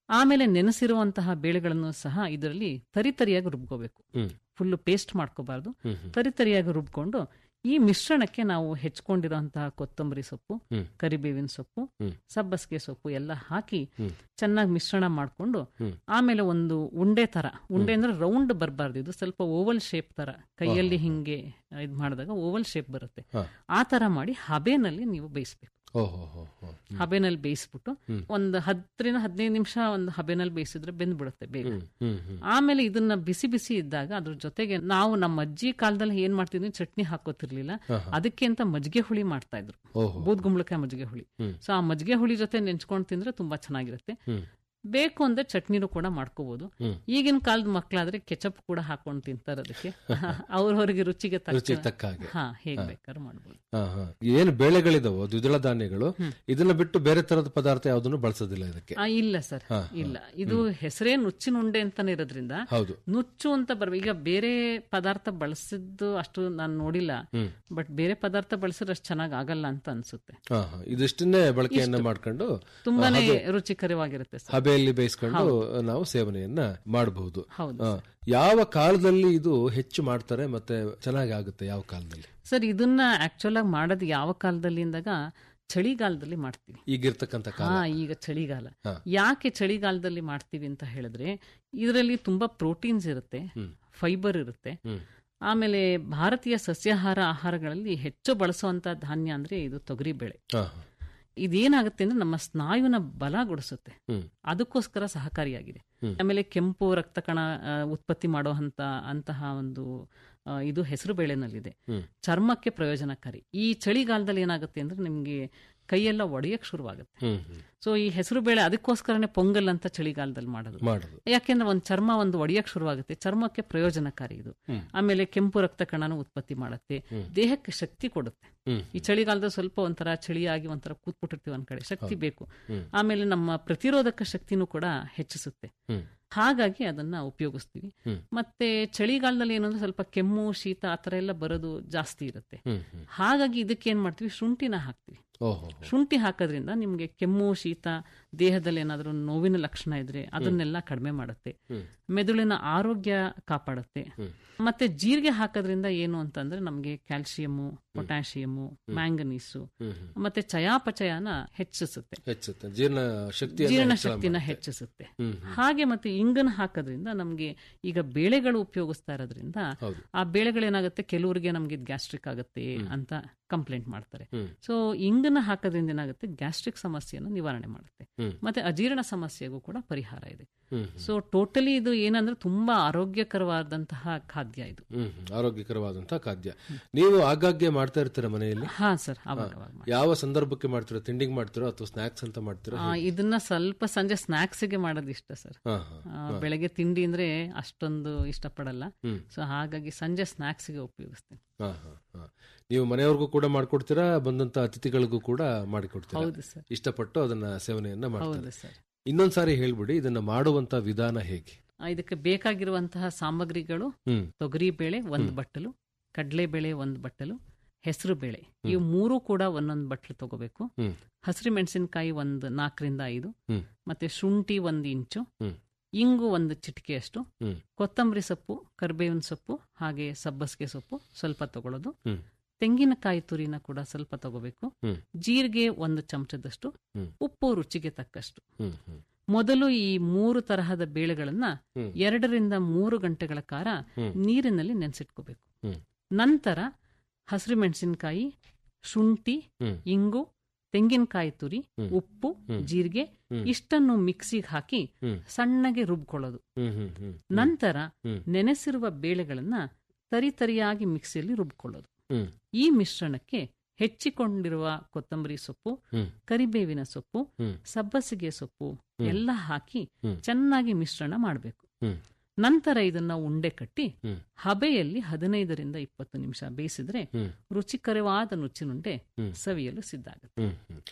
ಆಮೇಲೆ ನೆನೆಸಿರುವಂತಹ ಬೇಳೆಗಳನ್ನು ಸಹ ಇದರಲ್ಲಿ ತರಿತರಿಯಾಗಿ ರುಬ್ಕೋಬೇಕು ಹ್ಮ್ ಫುಲ್ ಪೇಸ್ಟ್ ಮಾಡ್ಕೋಬಾರ್ದು ಹ್ಮ್ ಹ್ಮ್ ತರಿತರಿಯಾಗಿ ರುಬ್ಕೊಂಡು ಈ ಮಿಶ್ರಣಕ್ಕೆ ನಾವು ಹೆಚ್ಕೊಂಡಿರುವಂತಹ ಕೊತ್ತಂಬರಿ ಸೊಪ್ಪು ಹ್ಮ್. ಕರಿಬೇವಿನ ಸೊಪ್ಪು ಹ್ಮ್. ಸಬ್ಬಸಿಗೆ ಸೊಪ್ಪು ಎಲ್ಲ ಹಾಕಿ ಹ್ಮ್. ಚೆನ್ನಾಗಿ ಮಿಶ್ರಣ ಮಾಡಿಕೊಂಡು ಹ್ಮ್. ಆಮೇಲೆ ಒಂದು ಉಂಡೆ ತರ ಉಂಡೆ ಅಂದ್ರೆ ರೌಂಡ್ ಬರಬಾರ್ದು ಇದು ಸ್ವಲ್ಪ ಓವಲ್ ಶೇಪ್ ತರ ಕೈಯಲ್ಲಿ ಹಿಂಗೆ ಇದು ಮಾಡಿದಾಗ ಓವಲ್ ಶೇಪ್ ಬರುತ್ತೆ ಹಾ. ಆ ತರ ಮಾಡಿ ಹಬೆನಲ್ಲಿ ನೀವು ಬೇಯಿಸ್ಬೇಕು ಓಹೋ ಹೋ ಹೋ ಹಬೆನಲ್ಲಿ ಬೇಯಿಸ್ಬಿಟ್ಟು ಹ್ಮ್. ಒಂದು ಹತ್ತರಿಂದ ಹದಿನೈದು ನಿಮಿಷ ಒಂದು ಹಬೆನಲ್ಲಿ ಬೇಯಿಸಿದ್ರೆ ಬೆಂದ್ಬಿಡುತ್ತೆ ಬೇಗ ಹ್ಮ್ ಹ್ಮ್ ಹ್ಮ್ ಆಮೇಲೆ ಇದನ್ನ ಬಿಸಿ ಬಿಸಿ ಇದ್ದಾಗ ಅದ್ರ ಜೊತೆಗೆ ನಾವು ನಮ್ಮ ಅಜ್ಜಿ ಕಾಲದಲ್ಲಿ ಏನ್ ಮಾಡ್ತಿದ್ವಿ ಚಟ್ನಿ ಹಾಕೋತಿರ್ಲಿಲ್ಲ ಹಾ, ಹಾ. ಅದಕ್ಕೆ ಅಂತ ಮಜ್ಜಿಗೆ ಹುಳಿ ಮಾಡ್ತಾ ಇದ್ರು ಓಹೋ ಬೂದ್ಗುಂಬಳಕಾಯಿ ಮಜ್ಜಿಗೆ ಹುಳಿ ಹ್ಮ್. ಸೊ ಆ ಮಜ್ಜಿಗೆ ಹುಳಿ ಜೊತೆ ನೆಂಚ್ಕೊಂಡು ತಿಂದ್ರೆ ತುಂಬಾ ಚೆನ್ನಾಗಿರುತ್ತೆ ಹ್ಮ್ ಬೇಕು ಅಂದ್ರೆ ಚಟ್ನಿನೂ ಕೂಡ ಮಾಡ್ಕೋಬಹುದು ಹ್ಮ್. ಈಗಿನ ಕಾಲದ ಮಕ್ಕಳಾದ್ರೆ ಕೆಚಪ್ ಕೂಡ ಹಾಕೊಂಡು ತಿಂತಾರೆ ಅದಕ್ಕೆ ಅವ್ರವ್ರಿಗೆ ರುಚಿಗೆ ರುಚಿ ತಕ್ಕ ತಕ್ಕ ಹಾಗೆ ಹಾ ಹೇಗ್ ಬೇಕಾದ್ರೂ ಮಾಡ್ಬೋದು ಹಾ, ಹಾ. ಏನು ಬೇಳೆಗಳಿದಾವೋ ದ್ವಿದಳ ಧಾನ್ಯಗಳು ಇದನ್ನ ಬಿಟ್ಟು ಬೇರೆ ತರದ ಪದಾರ್ಥ ಯಾವ್ದನ್ನು ಬಳಸೋದಿಲ್ಲ ಇದಕ್ಕೆ ಆ, ಇಲ್ಲ ಸರ್ ಹಾ, ಇಲ್ಲ ಇದು ಹೆಸರೇ ನುಚ್ಚಿನ ಉಂಡೆ ಅಂತಾನೆ ಇರೋದ್ರಿಂದ ಹೌದು ನುಚ್ಚು ಅಂತ ಬರ್ಬೇಕು ಈಗ ಬೇರೆ ಪದಾರ್ಥ ಬಳಸಿದ್ದು ಅಷ್ಟು ನಾನು ನೋಡಿಲ್ಲ ಹ್ಮ್. ಬಟ್ ಬೇರೆ ಪದಾರ್ಥ ಬಳಸಿದ್ರೆ ಅಷ್ಟು ಚೆನ್ನಾಗಿ ಆಗಲ್ಲ ಅಂತ ಅನ್ಸುತ್ತೆ ಹಾ, ಹಾ. ಇದಿಷ್ಟನ್ನೇ ಬಳಕೆಯನ್ನ ಮಾಡ್ಕೊಂಡು ತುಂಬಾನೇ ರುಚಿಕರವಾಗಿರುತ್ತೆ ಸರ್ ಹಬೆಯಲ್ಲಿ ಬೇಯಿಸ್ಕೊಂಡು ನಾವು ಸೇವನೆಯನ್ನ ಮಾಡಬಹುದು ಹೌದು ಆ, ಯಾವ ಕಾಲದಲ್ಲಿ ಇದು ಹೆಚ್ಚು ಮಾಡ್ತಾರೆ ಮತ್ತೆ ಚೆನ್ನಾಗಿ ಆಗುತ್ತೆ ಯಾವ ಕಾಲದಲ್ಲಿ ಸರ್ ಇದನ್ನ ಆಕ್ಚುಲ್ ಆಗಿ ಮಾಡೋದು ಯಾವ ಕಾಲದಲ್ಲಿ ಅಂದಾಗ ಚಳಿಗಾಲದಲ್ಲಿ ಮಾಡ್ತೀವಿ ಈಗಿರ್ತಕ್ಕಂಥ ಕಾಲ ಹಾ ಈಗ ಚಳಿಗಾಲ ಹಾ. ಯಾಕೆ ಚಳಿಗಾಲದಲ್ಲಿ ಮಾಡ್ತೀವಿ ಅಂತ ಹೇಳಿದ್ರೆ ಇದರಲ್ಲಿ ತುಂಬಾ ಪ್ರೋಟೀನ್ಸ್ ಇರುತ್ತೆ ಹ್ಮ್. ಫೈಬರ್ ಇರುತ್ತೆ ಹ್ಮ್ ಆಮೇಲೆ ಭಾರತೀಯ ಸಸ್ಯಾಹಾರ ಆಹಾರಗಳಲ್ಲಿ ಹೆಚ್ಚು ಬಳಸುವಂತ ಧಾನ್ಯ ಅಂದ್ರೆ ಇದು ತೊಗರಿ ಬೇಳೆ ಹಾ, ಹಾ. ಇದೇನಾಗುತ್ತೆ ಅಂದ್ರೆ ನಮ್ಮ ಸ್ನಾಯುನ ಬಲಗೊಳಿಸುತ್ತೆ ಹ್ಮ್ ಅದಕ್ಕೋಸ್ಕರ ಸಹಕಾರಿಯಾಗಿದೆ ಹ್ಮ್. ಆಮೇಲೆ ಕೆಂಪು ರಕ್ತ ಕಣ ಆ, ಉತ್ಪತ್ತಿ ಮಾಡೋ ಅಂತ ಅಂತಹ ಒಂದು ಆ, ಇದು ಹೆಸರು ಬೇಳೆನಲ್ಲಿದೆ ಹ್ಮ್. ಚರ್ಮಕ್ಕೆ ಪ್ರಯೋಜನಕಾರಿ ಈ ಚಳಿಗಾಲದಲ್ಲಿ ಏನಾಗುತ್ತೆ ಅಂದ್ರೆ ನಿಮ್ಗೆ ಕೈಯೆಲ್ಲ ಒಡೆಯಕ್ ಶುರುವಾಗುತ್ತೆ ಹ್ಮ್ ಹ್ಮ್ ಸೊ ಈ ಹೆಸರು ಬೇಳೆ ಅದಕ್ಕೋಸ್ಕರನೇ ಪೊಂಗಲ್ ಅಂತ ಚಳಿಗಾಲದಲ್ಲಿ ಮಾಡೋದು ಮಾಡೋದು ಯಾಕೆಂದ್ರೆ ಒಂದು ಚರ್ಮ ಒಂದು ಒಡೆಯಕ್ ಶುರುವಾಗುತ್ತೆ ಚರ್ಮಕ್ಕೆ ಪ್ರಯೋಜನಕಾರಿ ಇದು ಹ್ಮ್. ಆಮೇಲೆ ಕೆಂಪು ರಕ್ತ ಕಣನ ಉತ್ಪತ್ತಿ ಮಾಡುತ್ತೆ ಹ್ಮ್. ದೇಹಕ್ಕೆ ಶಕ್ತಿ ಕೊಡುತ್ತೆ ಹ್ಮ್ ಈ ಚಳಿಗಾಲದಲ್ಲಿ ಸ್ವಲ್ಪ ಒಂಥರ ಚಳಿಯಾಗಿ ಒಂಥರ ಕೂತ್ಬಿಟ್ಟಿರ್ತೀವಿ ಒಂದ್ ಕಡೆ ಶಕ್ತಿ ಬೇಕು ಹ್ಮ್. ಆಮೇಲೆ ನಮ್ಮ ಪ್ರತಿರೋಧಕ ಶಕ್ತಿನೂ ಕೂಡ ಹೆಚ್ಚಿಸುತ್ತೆ ಹ್ಮ್ ಹಾಗಾಗಿ ಅದನ್ನ ಉಪಯೋಗಿಸ್ತೀವಿ ಹ್ಮ್. ಮತ್ತೆ ಚಳಿಗಾಲದಲ್ಲಿ ಏನಂದ್ರೆ ಸ್ವಲ್ಪ ಕೆಮ್ಮು ಶೀತ ಆ ಥರ ಎಲ್ಲ ಬರೋದು ಜಾಸ್ತಿ ಇರುತ್ತೆ ಹ್ಮ್ ಹ್ಮ್ ಹಾಗಾಗಿ ಇದಕ್ಕೆ ಏನ್ ಮಾಡ್ತೀವಿ ಶುಂಠಿನ ಹಾಕ್ತಿವಿ ಓಹೋ ಶುಂಠಿ ಹಾಕೋದ್ರಿಂದ ನಿಮ್ಗೆ ಕೆಮ್ಮು ಶೀತ ದೇಹದಲ್ಲಿ ಏನಾದರೂ ನೋವಿನ ಲಕ್ಷಣ ಇದ್ರೆ ಅದನ್ನೆಲ್ಲ ಕಡಿಮೆ ಮಾಡುತ್ತೆ ಹ್ಮ್. ಮೆದುಳಿನ ಆರೋಗ್ಯ ಕಾಪಾಡುತ್ತೆ ಹ್ಮ್. ಮತ್ತೆ ಜೀರಿಗೆ ಹಾಕೋದ್ರಿಂದ ಏನು ಅಂತಂದ್ರೆ ನಮ್ಗೆ ಕ್ಯಾಲ್ಸಿಯಮ್ಮು ಪೊಟ್ಯಾಷಿಯಮ್ಮು ಮ್ಯಾಂಗನೀಸು ಹ್ಮ್ ಹ್ಮ್ ಮತ್ತೆ ಚಯಾಪಚಯನ ಹೆಚ್ಚಿಸುತ್ತೆ ಹೆಚ್ಚುತ್ತೆ ಜೀರ್ಣ ಶಕ್ತಿ ಜೀರ್ಣ ಶಕ್ತಿನ ಹೆಚ್ಚಿಸುತ್ತೆ ಹ್ಮ್ ಹಾಗೆ ಮತ್ತೆ ಇಂಗನ್ ಹಾಕೋದ್ರಿಂದ ನಮ್ಗೆ ಈಗ ಬೇಳೆಗಳು ಉಪಯೋಗಿಸ್ತಾ ಇರೋದ್ರಿಂದ ಹೌದು ಆ ಬೇಳೆಗಳೇನಾಗುತ್ತೆ ಕೆಲವರಿಗೆ ನಮ್ಗೆ ಗ್ಯಾಸ್ಟ್ರಿಕ್ ಆಗುತ್ತೆ ಅಂತ ಕಂಪ್ಲೇಂಟ್ ಮಾಡ್ತಾರೆ ಹ್ಮ್. ಸೊ ಇಂಗನ್ನ ಹಾಕೋದ್ರಿಂದ ಏನಾಗುತ್ತೆ ಗ್ಯಾಸ್ಟ್ರಿಕ್ ಸಮಸ್ಯೆಯನ್ನು ನಿವಾರಣೆ ಮಾಡುತ್ತೆ ಹ್ಮ್. ಮತ್ತೆ ಅಜೀರ್ಣ ಸಮಸ್ಯೆಗೂ ಕೂಡ ಪರಿಹಾರ ಇದೆ ಹ್ಮ್ ಸೊ ಟೋಟಲಿ ಇದು ಏನಂದ್ರೆ ತುಂಬಾ ಆರೋಗ್ಯಕರವಾದಂತಹ ಖಾದ್ಯ ಇದು ಹ್ಮ್ ಹ್ಮ್. ಆರೋಗ್ಯಕರವಾದಂತಹ ಖಾದ್ಯ ನೀವು ಆಗಾಗ್ಗೆ ಮಾಡ್ತಾ ಇರ್ತೀರ ಮನೆಯಲ್ಲಿ ಹಾ ಸರ್ ಅವಾಗ ಅವಾಗ ಮಾಡಿ. ಯಾವ ಸಂದರ್ಭಕ್ಕೆ ಮಾಡ್ತೀರಾ ತಿಂಡಿಗೆ ಮಾಡ್ತೀರಾ ಅಥವಾ ಸ್ನಾಕ್ಸ್ ಅಂತ ಮಾಡ್ತೀರಾ ಆ, ಇದನ್ನ ಸ್ವಲ್ಪ ಸಂಜೆ ಸ್ನಾಕ್ಸ್ಗೆ ಮಾಡೋದು ಇಷ್ಟ ಸರ್ ಹಾ ಹಾ ಆ, ಬೆಳಗ್ಗೆ ತಿಂಡಿ ಅಂದ್ರೆ ಅಷ್ಟೊಂದು ಇಷ್ಟಪಡಲ್ಲ ಹ್ಮ್. ಸೊ ಹಾಗಾಗಿ ಸಂಜೆ ಸ್ನಾಕ್ಸ್ಗೆ ಉಪಯೋಗಿಸ್ತೀನಿ ಹಾ ಹಾ ಹಾ ನೀವು ಮನೆಯವ್ರಿಗೂ ಕೂಡ ಮಾಡ್ಕೊಡ್ತೀರಾ ಬಂದಂತ ಅತಿಥಿಗಳಿಗೂ ಕೂಡ ಮಾಡಿಕೊಡ್ತೀರಾ ಹೌದು ಸರ್ ಇಷ್ಟಪಟ್ಟು ಅದನ್ನ ಸೇವನೆಯನ್ನ ಮಾಡ್ತಾರೆ ಹೌದು ಸರ್ ಇನ್ನೊಂದ್ಸಾರಿ ಹೇಳ್ಬಿಡಿ ಇದನ್ನ ಮಾಡುವಂತ ವಿಧಾನ ಹೇಗೆ ಆ, ಇದಕ್ಕೆ ಬೇಕಾಗಿರುವಂತಹ ಸಾಮಗ್ರಿಗಳು ಹ್ಮ್ ತೊಗರಿ ಬೇಳೆ ಒಂದು ಬಟ್ಟಲು ಕಡಲೆಬೇಳೆ ಒಂದು ಬಟ್ಟಲು ಹೆಸರು ಬೇಳೆ ಇವು ಮೂರು ಕೂಡ ಒಂದೊಂದು ಬಟ್ಲು ತಗೋಬೇಕು ಹ್ಮ್ ಹಸಿರು ಮೆಣಸಿನಕಾಯಿ ಒಂದು ನಾಲ್ಕರಿಂದ ಐದು ಹ್ಮ್ ಮತ್ತೆ ಶುಂಠಿ ಒಂದು ಇಂಚು ಹ್ಮ್ ಇಂಗು ಒಂದು ಚಿಟಿಕೆಯಷ್ಟು ಹ್ಮ್ ಕೊತ್ತಂಬರಿ ಸೊಪ್ಪು ಕರಿಬೇವಿನ ಸೊಪ್ಪು ಹಾಗೆ ಸಬ್ಬಸಿಗೆ ಸೊಪ್ಪು ಸ್ವಲ್ಪ ತಗೊಳ್ಳೋದು ಹ್ಮ್ ತೆಂಗಿನಕಾಯಿ ತುರಿನ ಕೂಡ ಸ್ವಲ್ಪ ತಗೋಬೇಕು ಹ್ಮ್ ಜೀರಿಗೆ ಒಂದು ಚಮಚದಷ್ಟು ಹ್ಮ್. ಉಪ್ಪು ರುಚಿಗೆ ತಕ್ಕಷ್ಟು ಹ್ಮ್ ಹ್ಮ್ ಮೊದಲು ಈ ಮೂರು ತರಹದ ಬೇಳೆಗಳನ್ನ ಹ್ಮ್. ಎರಡರಿಂದ ಮೂರು ಗಂಟೆಗಳ ಕಾಲ ಹ್ಮ್. ನೀರಿನಲ್ಲಿ ನೆನೆಸಿಟ್ಕೋಬೇಕು ಹ್ಮ್. ನಂತರ ಹಸಿರು ಮೆಣಸಿನಕಾಯಿ ಶುಂಠಿ ಹ್ಮ್. ಇಂಗು ತೆಂಗಿನಕಾಯಿ ತುರಿ ಹ್ಮ್. ಉಪ್ಪು ಹ್ಮ್. ಜೀರಿಗೆ ಹ್ಮ್. ಇಷ್ಟನ್ನು ಮಿಕ್ಸಿಗೆ ಹಾಕಿ ಹ್ಮ್. ಸಣ್ಣಗೆ ರುಬ್ಕೊಳ್ಳೋದು ಹ್ಮ್ ಹ್ಮ್ ಹ್ಮ್ ನಂತರ ಹ್ಮ್. ನೆನೆಸಿರುವ ಬೇಳೆಗಳನ್ನ ತರಿತರಿಯಾಗಿ ಮಿಕ್ಸಿಯಲ್ಲಿ ರುಬ್ಕೊಳ್ಳೋದು ಹ್ಮ್ ಈ ಮಿಶ್ರಣಕ್ಕೆ ಹೆಚ್ಚಿಕೊಂಡಿರುವ ಕೊತ್ತಂಬರಿ ಸೊಪ್ಪು ಹ್ಮ್ ಕರಿಬೇವಿನ ಸೊಪ್ಪು ಹ್ಮ್. ಸಬ್ಬಸಿಗೆ ಸೊಪ್ಪು ಎಲ್ಲ ಹಾಕಿ ಹ್ಮ್. ಚೆನ್ನಾಗಿ ಮಿಶ್ರಣ ಮಾಡಬೇಕು ಹ್ಮ್. ನಂತರ ಇದನ್ನ ಉಂಡೆ ಕಟ್ಟಿ ಹ್ಮ್. ಹಬೆಯಲ್ಲಿ ಹದಿನೈದರಿಂದ ಇಪ್ಪತ್ತು ನಿಮಿಷ ಬೇಯಿಸಿದ್ರೆ ಹ್ಮ್. ರುಚಿಕರವಾದ ನುಚ್ಚಿನುಂಡೆ ಹ್ಮ್. ಸವಿಯಲು ಸಿದ್ಧ ಆಗುತ್ತೆ ಹ್ಮ್ ಹ್ಮ್.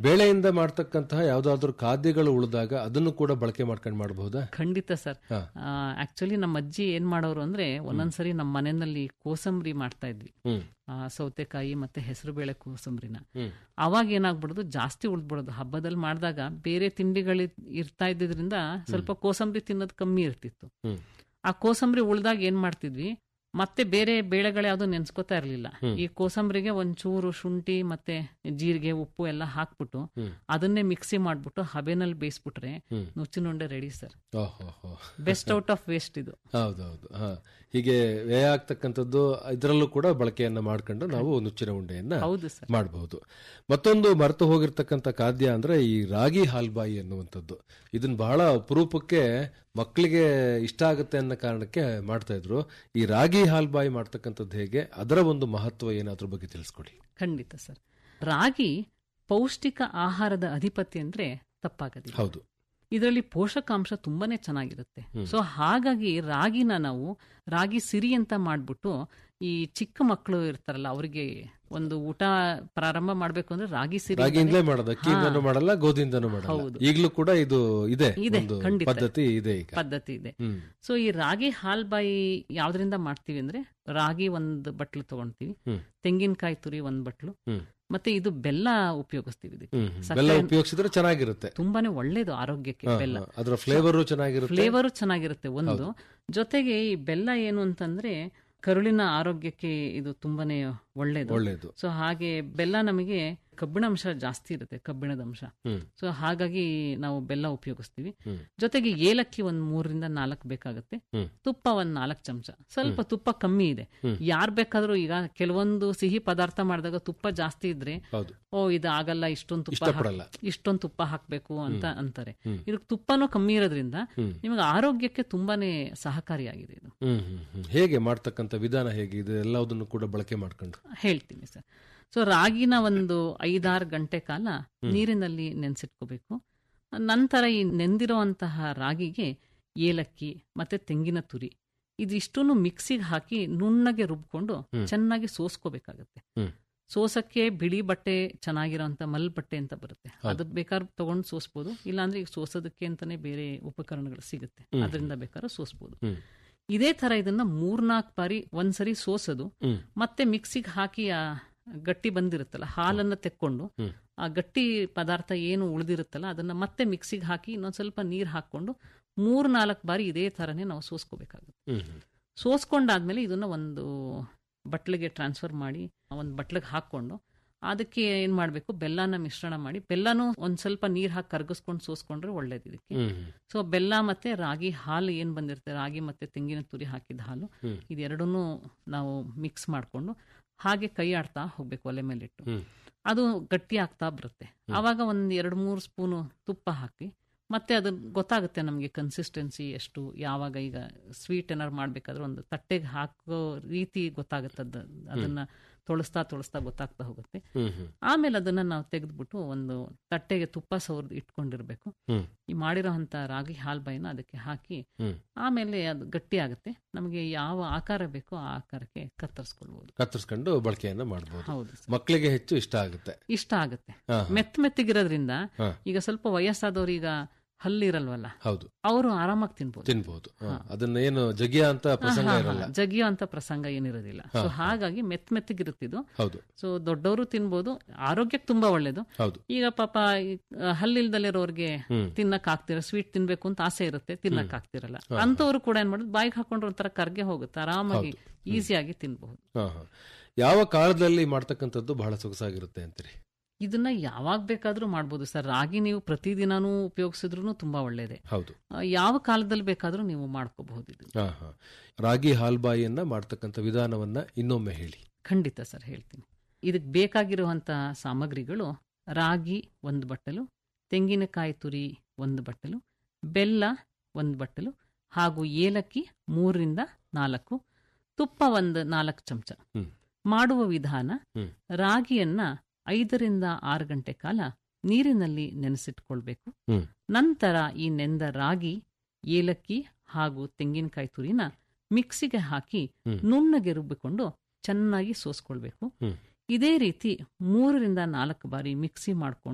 ಬೇಳೆಯಿಂದ ಮಾಡ್ತಕ್ಕಂತಹ ಯಾವ್ದಾದ್ರು ಖಾದ್ಯಗಳು ಉಳಿದಾಗ ಅದನ್ನು ಕೂಡ ಬಳಕೆ ಮಾಡ್ಕೊಂಡು ಮಾಡಬಹುದಾ ಖಂಡಿತ ಸರ್ ಹಾ. ಆಕ್ಚುಲಿ ನಮ್ಮ ಅಜ್ಜಿ ಏನ್ ಮಾಡೋರು ಅಂದ್ರೆ ಒಂದೊಂದ್ಸರಿ ನಮ್ಮ ಮನೆಯಲ್ಲಿ ಕೋಸಂಬರಿ ಮಾಡ್ತಾ ಇದ್ವಿ ಹ್ಮ್ ಆ, ಸೌತೆಕಾಯಿ ಮತ್ತೆ ಹೆಸರುಬೇಳೆ ಕೋಸಂಬರಿನ ಹ್ಮ್ ಅವಾಗ ಏನಾಗ್ಬಿಡೋದು ಜಾಸ್ತಿ ಉಳ್ದ್ಬಿಡೋದು ಹಬ್ಬದಲ್ಲಿ ಮಾಡಿದಾಗ ಬೇರೆ ತಿಂಡಿಗಳು ಇರ್ತಾ ಇದ್ದಿದ್ರಿಂದ ಸ್ವಲ್ಪ ಕೋಸಂಬರಿ ತಿನ್ನೋದು ಕಮ್ಮಿ ಇರ್ತಿತ್ತು ಹ್ಮ್ ಆ ಕೋಸಂಬರಿ ಉಳ್ದಾಗ ಏನ್ ಮಾಡ್ತಿದ್ವಿ ಮತ್ತೆ ಬೇರೆ ಬೇಳೆಗಳು ಯಾವ್ದು ನೆನ್ಸ್ಕೊತಾ ಇರ್ಲಿಲ್ಲ ಈ ಕೋಸಂಬರಿಗೆ ಒಂಚೂರು ಶುಂಠಿ ಮತ್ತೆ ಜೀರಿಗೆ ಉಪ್ಪು ಎಲ್ಲ ಹಾಕ್ಬಿಟ್ಟು ಹ್ಮ್. ಅದನ್ನೇ ಮಿಕ್ಸಿ ಮಾಡ್ಬಿಟ್ಟು ಹಬೆನಲ್ಲಿ ಬೇಯಿಸ್ಬಿಟ್ರೆ ಹ್ಮ್. ನುಚ್ಚಿನುಂಡೆ ರೆಡಿ ಸರ್ ಓಹೋ ಬೆಸ್ಟ್ ಔಟ್ ಆಫ್ ವೇಸ್ಟ್ ಇದು ಹೌದೌದು ಹಾ ಹೀಗೆ ವ್ಯಯ ಆಗ್ತಕ್ಕಂಥದ್ದು ಇದರಲ್ಲೂ ಕೂಡ ಬಳಕೆಯನ್ನ ಮಾಡ್ಕೊಂಡು ನಾವು ನುಚ್ಚಿನ ಉಂಡೆಯನ್ನ ಹೌದು ಸರ್ ಮಾಡಬಹುದು ಮತ್ತೊಂದು ಮರೆತು ಹೋಗಿರ್ತಕ್ಕಂಥ ಖಾದ್ಯ ಅಂದ್ರೆ ಈ ರಾಗಿ ಹಾಲ್ಬಾಯಿ ಅನ್ನುವಂಥದ್ದು ಇದನ್ನ ಬಹಳ ಅಪರೂಪಕ್ಕೆ ಮಕ್ಕಳಿಗೆ ಇಷ್ಟ ಆಗುತ್ತೆ ಅನ್ನೋ ಕಾರಣಕ್ಕೆ ಮಾಡ್ತಾ ಇದ್ರು ಈ ರಾಗಿ ಹಾಲ್ಬಾಯಿ ಮಾಡ್ತಕ್ಕಂಥದ್ದು ಹೇಗೆ ಅದರ ಒಂದು ಮಹತ್ವ ಏನಾದ್ರ ಬಗ್ಗೆ ತಿಳಿಸ್ಕೊಡಿ ಖಂಡಿತ ಸರ್ ರಾಗಿ ಪೌಷ್ಟಿಕ ಆಹಾರದ ಅಧಿಪತಿ ಅಂದ್ರೆ ತಪ್ಪಾಗದಿಲ್ಲ ಹೌದು ಇದರಲ್ಲಿ ಪೋಷಕಾಂಶ ತುಂಬಾನೇ ಚೆನ್ನಾಗಿರುತ್ತೆ ಸೊ ಹಾಗಾಗಿ ರಾಗಿನ ನಾವು ರಾಗಿ ಸಿರಿ ಅಂತ ಮಾಡ್ಬಿಟ್ಟು ಈ ಚಿಕ್ಕ ಮಕ್ಕಳು ಇರ್ತಾರಲ್ಲ ಅವರಿಗೆ ಒಂದು ಊಟ ಪ್ರಾರಂಭ ಮಾಡ್ಬೇಕು ಅಂದ್ರೆ ರಾಗಿ ಸಿರಿ ರಾಗಿಯಿಂದಲೇ ಮಾಡೋದು ಅಕ್ಕಿಯಿಂದನೂ ಮಾಡಲ್ಲ ಗೋಧಿಯಿಂದನೂ ಮಾಡಲ್ಲ ಹೌದು. ಈಗಲೂ ಕೂಡ ಇದು ಇದೆ ಇದೆ, ಒಂದು ಖಂಡಿತ. ಪದ್ಧತಿ ಇದೆ ಈಗ ಪದ್ಧತಿ ಇದೆ ಹ್ಮ್ ಸೊ ಈ ರಾಗಿ ಹಾಲ್ಬಾಯಿ ಯಾವ್ದ್ರಿಂದ ಮಾಡ್ತೀವಿ ಅಂದ್ರೆ ರಾಗಿ ಒಂದು ಬಟ್ಲು ತಗೊಂತೀವಿ ಹ್ಮ್. ತೆಂಗಿನಕಾಯಿ ತುರಿ ಒಂದ್ ಬಟ್ಲು ಹ್ಮ್ ಮತ್ತೆ ಇದು ಬೆಲ್ಲ ಉಪಯೋಗಿಸ್ತೀವಿ ಇದಕ್ಕೆ ಹ್ಮ್ ಹ್ಮ್. ಸಕ್ಕರೆ- ಬೆಲ್ಲ ಉಪಯೋಗಿಸಿದ್ರೆ ಚೆನ್ನಾಗಿರುತ್ತೆ ತುಂಬಾನೇ ಒಳ್ಳೇದು ಆರೋಗ್ಯಕ್ಕೆ ಹಾ, ಬೆಲ್ಲ ಹಾ. ಅದರ ಫ್ಲೇವರು ಚೆನ್ನಾಗಿರುತ್ತೆ ಫ್ಲೇವರು ಚೆನ್ನಾಗಿರುತ್ತೆ ಒಂದು ಜೊತೆಗೆ ಈ ಬೆಲ್ಲ ಏನು ಅಂತಂದ್ರೆ ಕರುಳಿನ ಆರೋಗ್ಯಕ್ಕೆ ಇದು ತುಂಬಾನೇ ಒಳ್ಳೇದು ಒಳ್ಳೇದು ಸೊ ಹಾಗೆ ಬೆಲ್ಲ ನಮಗೆ ಕಬ್ಬಿಣಾಂಶ ಜಾಸ್ತಿ ಇರುತ್ತೆ ಕಬ್ಬಿಣದ ಅಂಶ ಹ್ಮ್ ಸೊ ಹಾಗಾಗಿ ನಾವು ಬೆಲ್ಲ ಉಪಯೋಗಿಸ್ತೀವಿ ಹ್ಮ್. ಜೊತೆಗೆ ಏಲಕ್ಕಿ ಒಂದ್ ಮೂರರಿಂದ ನಾಲ್ಕು ಬೇಕಾಗುತ್ತೆ ಹ್ಮ್. ತುಪ್ಪ ಒಂದ್ ನಾಲ್ಕು ಚಮಚ ಸ್ವಲ್ಪ ತುಪ್ಪ ಕಮ್ಮಿ ಇದೆ ಹ್ಮ್. ಯಾರ್ ಬೇಕಾದ್ರೂ ಈಗ ಕೆಲವೊಂದು ಸಿಹಿ ಪದಾರ್ಥ ಮಾಡಿದಾಗ ತುಪ್ಪ ಜಾಸ್ತಿ ಇದ್ರೆ ಹೌದು ಓ ಇದು ಆಗಲ್ಲ ಇಷ್ಟೊಂದು ತುಪ್ಪ ಹಾಕ್- ಇಷ್ಟಪಡಲ್ಲ. ಇಷ್ಟೊಂದು ತುಪ್ಪ ಹಾಕ್ಬೇಕು ಅಂತ ಅಂತಾರೆ ಹ್ಮ್. ಇದಕ್ಕೆ ತುಪ್ಪನೂ ಕಮ್ಮಿ ಇರೋದ್ರಿಂದ ಹ್ಮ್. ನಿಮಗೆ ಆರೋಗ್ಯಕ್ಕೆ ತುಂಬಾನೇ ಸಹಕಾರಿಯಾಗಿದೆ ಇದು ಹ್ಮ್ ಹ್ಮ್ ಹ್ಮ್. ಹೇಗೆ ಮಾಡ್ತಕ್ಕಂಥ ವಿಧಾನ ಹೇಗೆ ಇದು ಎಲ್ಲದನ್ನು ಕೂಡ ಬಳಕೆ ಮಾಡ್ಕೊಂಡು ಹೇಳ್ತೀನಿ ಸರ್ ಸೊ ರಾಗಿನ ಒಂದು ಐದಾರು ಗಂಟೆ ಕಾಲ ನೀರಿನಲ್ಲಿ ನೆನೆಸಿಟ್ಕೋಬೇಕು ನಂತರ ಈ ನೆಂದಿರುವಂತಹ ರಾಗಿಗೆ ಏಲಕ್ಕಿ ಮತ್ತೆ ತೆಂಗಿನ ತುರಿ ಇದಿಷ್ಟೂ ಮಿಕ್ಸಿಗೆ ಹಾಕಿ ನುಣ್ಣಗೆ ರುಬ್ಕೊಂಡು ಚೆನ್ನಾಗಿ ಸೋಸ್ಕೋಬೇಕಾಗತ್ತೆ ಹ್ಮ್. ಸೋಸಕ್ಕೆ ಬಿಳಿ ಬಟ್ಟೆ ಚೆನ್ನಾಗಿರೋಂಥ ಮಲ್ ಬಟ್ಟೆ ಅಂತ ಬರುತ್ತೆ ಅದು ಬೇಕಾದ್ರೆ ತಗೊಂಡು ಸೋಸ್ಬೋದು ಇಲ್ಲಾಂದ್ರೆ ಈಗ ಸೋಸೋದಕ್ಕೆ ಅಂತಾನೆ ಬೇರೆ ಉಪಕರಣಗಳು ಸಿಗುತ್ತೆ ಅದರಿಂದ ಬೇಕಾದ್ರೆ ಸೋಸ್ಬೋದು ಹ್ಮ್. ಇದೇ ತರ ಇದನ್ನ ಮೂರ್ನಾಲ್ಕು ಬಾರಿ ಒಂದ್ಸರಿ ಸೋಸೋದು ಹ್ಮ್. ಮತ್ತೆ ಮಿಕ್ಸಿಗೆ ಹಾಕಿ ಆ ಗಟ್ಟಿ ಬಂದಿರುತ್ತಲ್ಲ ಹಾಲನ್ನ ತೆಕ್ಕೊಂಡು ಹ್ಮ್. ಆ ಗಟ್ಟಿ ಪದಾರ್ಥ ಏನು ಉಳಿದಿರುತ್ತಲ್ಲ ಅದನ್ನ ಮತ್ತೆ ಮಿಕ್ಸಿಗೆ ಹಾಕಿ ಇನ್ನೊಂದ್ ಸ್ವಲ್ಪ ನೀರ್ ಹಾಕೊಂಡು ಮೂರ್ ನಾಲ್ಕು ಬಾರಿ ಇದೇ ತರನೇ ನಾವು ಸೋಸ್ಕೋಬೇಕಾಗುತ್ತೆ ಹ್ಮ್ ಹ್ಮ್. ಸೋಸ್ಕೊಂಡಾದ್ಮೇಲೆ ಇದನ್ನ ಒಂದು ಬಟ್ಲಿಗೆ ಟ್ರಾನ್ಸ್ಫರ್ ಮಾಡಿ ಒಂದು ಬಟ್ಲಿಗೆ ಹಾಕೊಂಡು ಅದಕ್ಕೆ ಏನ್ ಮಾಡ್ಬೇಕು ಬೆಲ್ಲನ ಮಿಶ್ರಣ ಮಾಡಿ ಬೆಲ್ಲನೂ ಒಂದ್ ಸ್ವಲ್ಪ ನೀರ್ ಹಾಕಿ ಕರ್ಗಿಸ್ಕೊಂಡು ಸೋಸ್ಕೊಂಡ್ರೆ ಒಳ್ಳೇದು ಇದಕ್ಕೆ ಹ್ಮ್ ಹ್ಮ್. ಸೊ ಬೆಲ್ಲ ಮತ್ತೆ ರಾಗಿ ಹಾಲು ಏನ್ ಬಂದಿರುತ್ತೆ ರಾಗಿ ಮತ್ತೆ ತೆಂಗಿನ ತುರಿ ಹಾಕಿದ ಹಾಲು ಹ್ಮ್. ಇದೆರಡನ್ನೂ ನಾವು ಮಿಕ್ಸ್ ಮಾಡ್ಕೊಂಡು ಹಾಗೆ ಕೈ ಆಡ್ತಾ ಹೋಗ್ಬೇಕು ಒಲೆ ಮೇಲಿಟ್ಟು ಹ್ಮ್. ಅದು ಗಟ್ಟಿ ಆಗ್ತಾ ಬರುತ್ತೆ ಆವಾಗ ಒಂದ್ ಎರಡು ಮೂರು ಸ್ಪೂನು ತುಪ್ಪ ಹಾಕಿ ಮತ್ತೆ ಅದು ಗೊತ್ತಾಗುತ್ತೆ ನಮಗೆ ಕನ್ಸಿಸ್ಟೆನ್ಸಿ ಎಷ್ಟು ಯಾವಾಗ ಈಗ ಸ್ವೀಟ್ ಏನಾರು ಮಾಡ್ಬೇಕಾದ್ರೆ ಒಂದು ತಟ್ಟೆಗೆ ಹಾಕೋ ರೀತಿ ಗೊತ್ತಾಗುತ್ತೆ ಅದ್- ಅದನ್ನ ತೊಳಸ್ತಾ ತೊಳಸ್ತಾ ಗೊತ್ತಾಗ್ತಾ ಹೋಗುತ್ತೆ ಹ್ಮ್ ಹ್ಮ್. ಆಮೇಲೆ ಅದನ್ನ ನಾವು ತೆಗೆದ್ಬಿಟ್ಟು ಒಂದು ತಟ್ಟೆಗೆ ತುಪ್ಪ ಸವರ್ದು ಇಟ್ಕೊಂಡಿರ್ಬೇಕು ಹ್ಮ್. ಈ ಮಾಡಿರೋ ಅಂತ ರಾಗಿ ಹಾಲ್ಬಾಯಿನ ಅದಕ್ಕೆ ಹಾಕಿ ಹ್ಮ್. ಆಮೇಲೆ ಅದು ಗಟ್ಟಿ ಆಗುತ್ತೆ ನಮಗೆ ಯಾವ ಆಕಾರ ಬೇಕೋ ಆ ಆಕಾರಕ್ಕೆ ಕತ್ತರಿಸ್ಕೊಳ್ಬಹುದು ಕತ್ತರಿಸ್ಕೊಂಡು ಬಳಕೆಯನ್ನ ಮಾಡಬಹುದು ಹೌದು ಸರ್. ಮಕ್ಕಳಿಗೆ ಹೆಚ್ಚು ಇಷ್ಟ ಆಗುತ್ತೆ ಇಷ್ಟ ಆಗುತ್ತೆ ಹಾ, ಮೆತ್ತ ಮೆತ್ತಗಿರೋದ್ರಿಂದ ಹಾ. ಈಗ ಸ್ವಲ್ಪ ವಯಸ್ಸಾದವ್ರು ಈಗ ಹಲ್ಲಿರಲ್ವಲ್ಲ ಹೌದು ಅವರು ಆರಾಮಾಗಿ ತಿನ್ಬೋದು ತಿನ್ಬಹುದು ಅದನ್ನ ಏನು ಜಗಿಯ ಅಂತ ಪ್ರಸಂಗ ಹಾ, ಹಾ, ಇರಲ್ಲ ಜಗಿಯೋ ಅಂತ ಪ್ರಸಂಗ ಏನಿರೋದಿಲ್ಲ ಸೊ ಹಾಗಾಗಿ ಮೆತ್ತ ಮೆತ್ತಗಿರುತ್ತಿದ್ದು ಹೌದು ಸೊ ದೊಡ್ಡವರು ತಿನ್ಬೋದು ಆರೋಗ್ಯಕ್ಕೆ ತುಂಬಾ ಒಳ್ಳೇದು ಹೌದು ಈಗ ಪಾಪ ಈ, ಆ, ಹಲ್ಲಿಲ್ದಲ್ಲಿರೋರ್ಗೆ ಹ್ಮ್. ತಿನ್ನಕ್ ಆಗ್ತಿರ ಸ್ವೀಟ್ ತಿನ್ಬೇಕು ಅಂತ ಆಸೆ ಇರುತ್ತೆ ತಿನ್ನಕ್ ಆಗ್ತಿರಲ್ಲ ಅಂತವ್ರು ಕೂಡ ಏನ್ ಮಾಡೋದು ಬಾಯಿಗೆ ಹಾಕೊಂಡ್ರೆ ಒಂಥರ ಕರ್ಗೆ ಹೋಗುತ್ತೆ ಆರಾಮಾಗಿ ಈಸಿಯಾಗಿ ತಿನ್ಬಹುದು ಹಾ ಹಾ ಯಾವ ಕಾಲದಲ್ಲಿ ಮಾಡ್ತಕ್ಕಂಥದ್ದು ಬಹಳ ಸೊಗಸಾಗಿರುತ್ತೆ ಅಂತೀರಿ ಇದನ್ನ ಯಾವಾಗ ಬೇಕಾದ್ರೂ ಮಾಡ್ಬೋದು ಸರ್ ರಾಗಿ ನೀವು ಪ್ರತಿದಿನಾನೂ ಉಪಯೋಗಿಸಿದ್ರು ತುಂಬಾ ಒಳ್ಳೇದೆ ಹೌದು ಆ, ಯಾವ ಕಾಲದಲ್ಲಿ ಬೇಕಾದ್ರೂ ನೀವು ಮಾಡ್ಕೋಬಹುದು ಇದು ಹಾ ಹಾ ರಾಗಿ ಹಾಲ್ಬಾಯಿಯನ್ನ ಮಾಡ್ತಕ್ಕಂಥ ವಿಧಾನವನ್ನ ಇನ್ನೊಮ್ಮೆ ಹೇಳಿ ಖಂಡಿತ ಸರ್ ಹೇಳ್ತೀನಿ ಇದಕ್ಕೆ ಬೇಕಾಗಿರುವಂತಹ ಸಾಮಗ್ರಿಗಳು ರಾಗಿ ಒಂದು ಬಟ್ಟಲು ತೆಂಗಿನಕಾಯಿ ತುರಿ ಒಂದು ಬಟ್ಟಲು ಬೆಲ್ಲ ಒಂದು ಬಟ್ಟಲು ಹಾಗೂ ಏಲಕ್ಕಿ ಮೂರರಿಂದ ನಾಲ್ಕು ತುಪ್ಪ ಒಂದು ನಾಲ್ಕು ಚಮಚ ಹ್ಮ್. ಮಾಡುವ ವಿಧಾನ ಹ್ಮ್. ರಾಗಿಯನ್ನ ಐದರಿಂದ ಆರು ಗಂಟೆ ಕಾಲ ನೀರಿನಲ್ಲಿ ನೆನೆಸಿಟ್ಕೊಳ್ಬೇಕು ಹ್ಮ್. ನಂತರ ಈ ನೆಂದ ರಾಗಿ ಏಲಕ್ಕಿ ಹಾಗೂ ತೆಂಗಿನಕಾಯಿ ತುರಿನ ಮಿಕ್ಸಿಗೆ ಹಾಕಿ ಹ್ಮ್. ನುಣ್ಣಗೆ ರುಬ್ಬಿಕೊಂಡು ಚೆನ್ನಾಗಿ ಸೋಸ್ಕೊಳ್ಬೇಕು ಹ್ಮ್. ಇದೇ ರೀತಿ ಮೂರರಿಂದ ನಾಲ್ಕು ಬಾರಿ ಮಿಕ್ಸಿ ಮಾಡಿಕೊಂಡು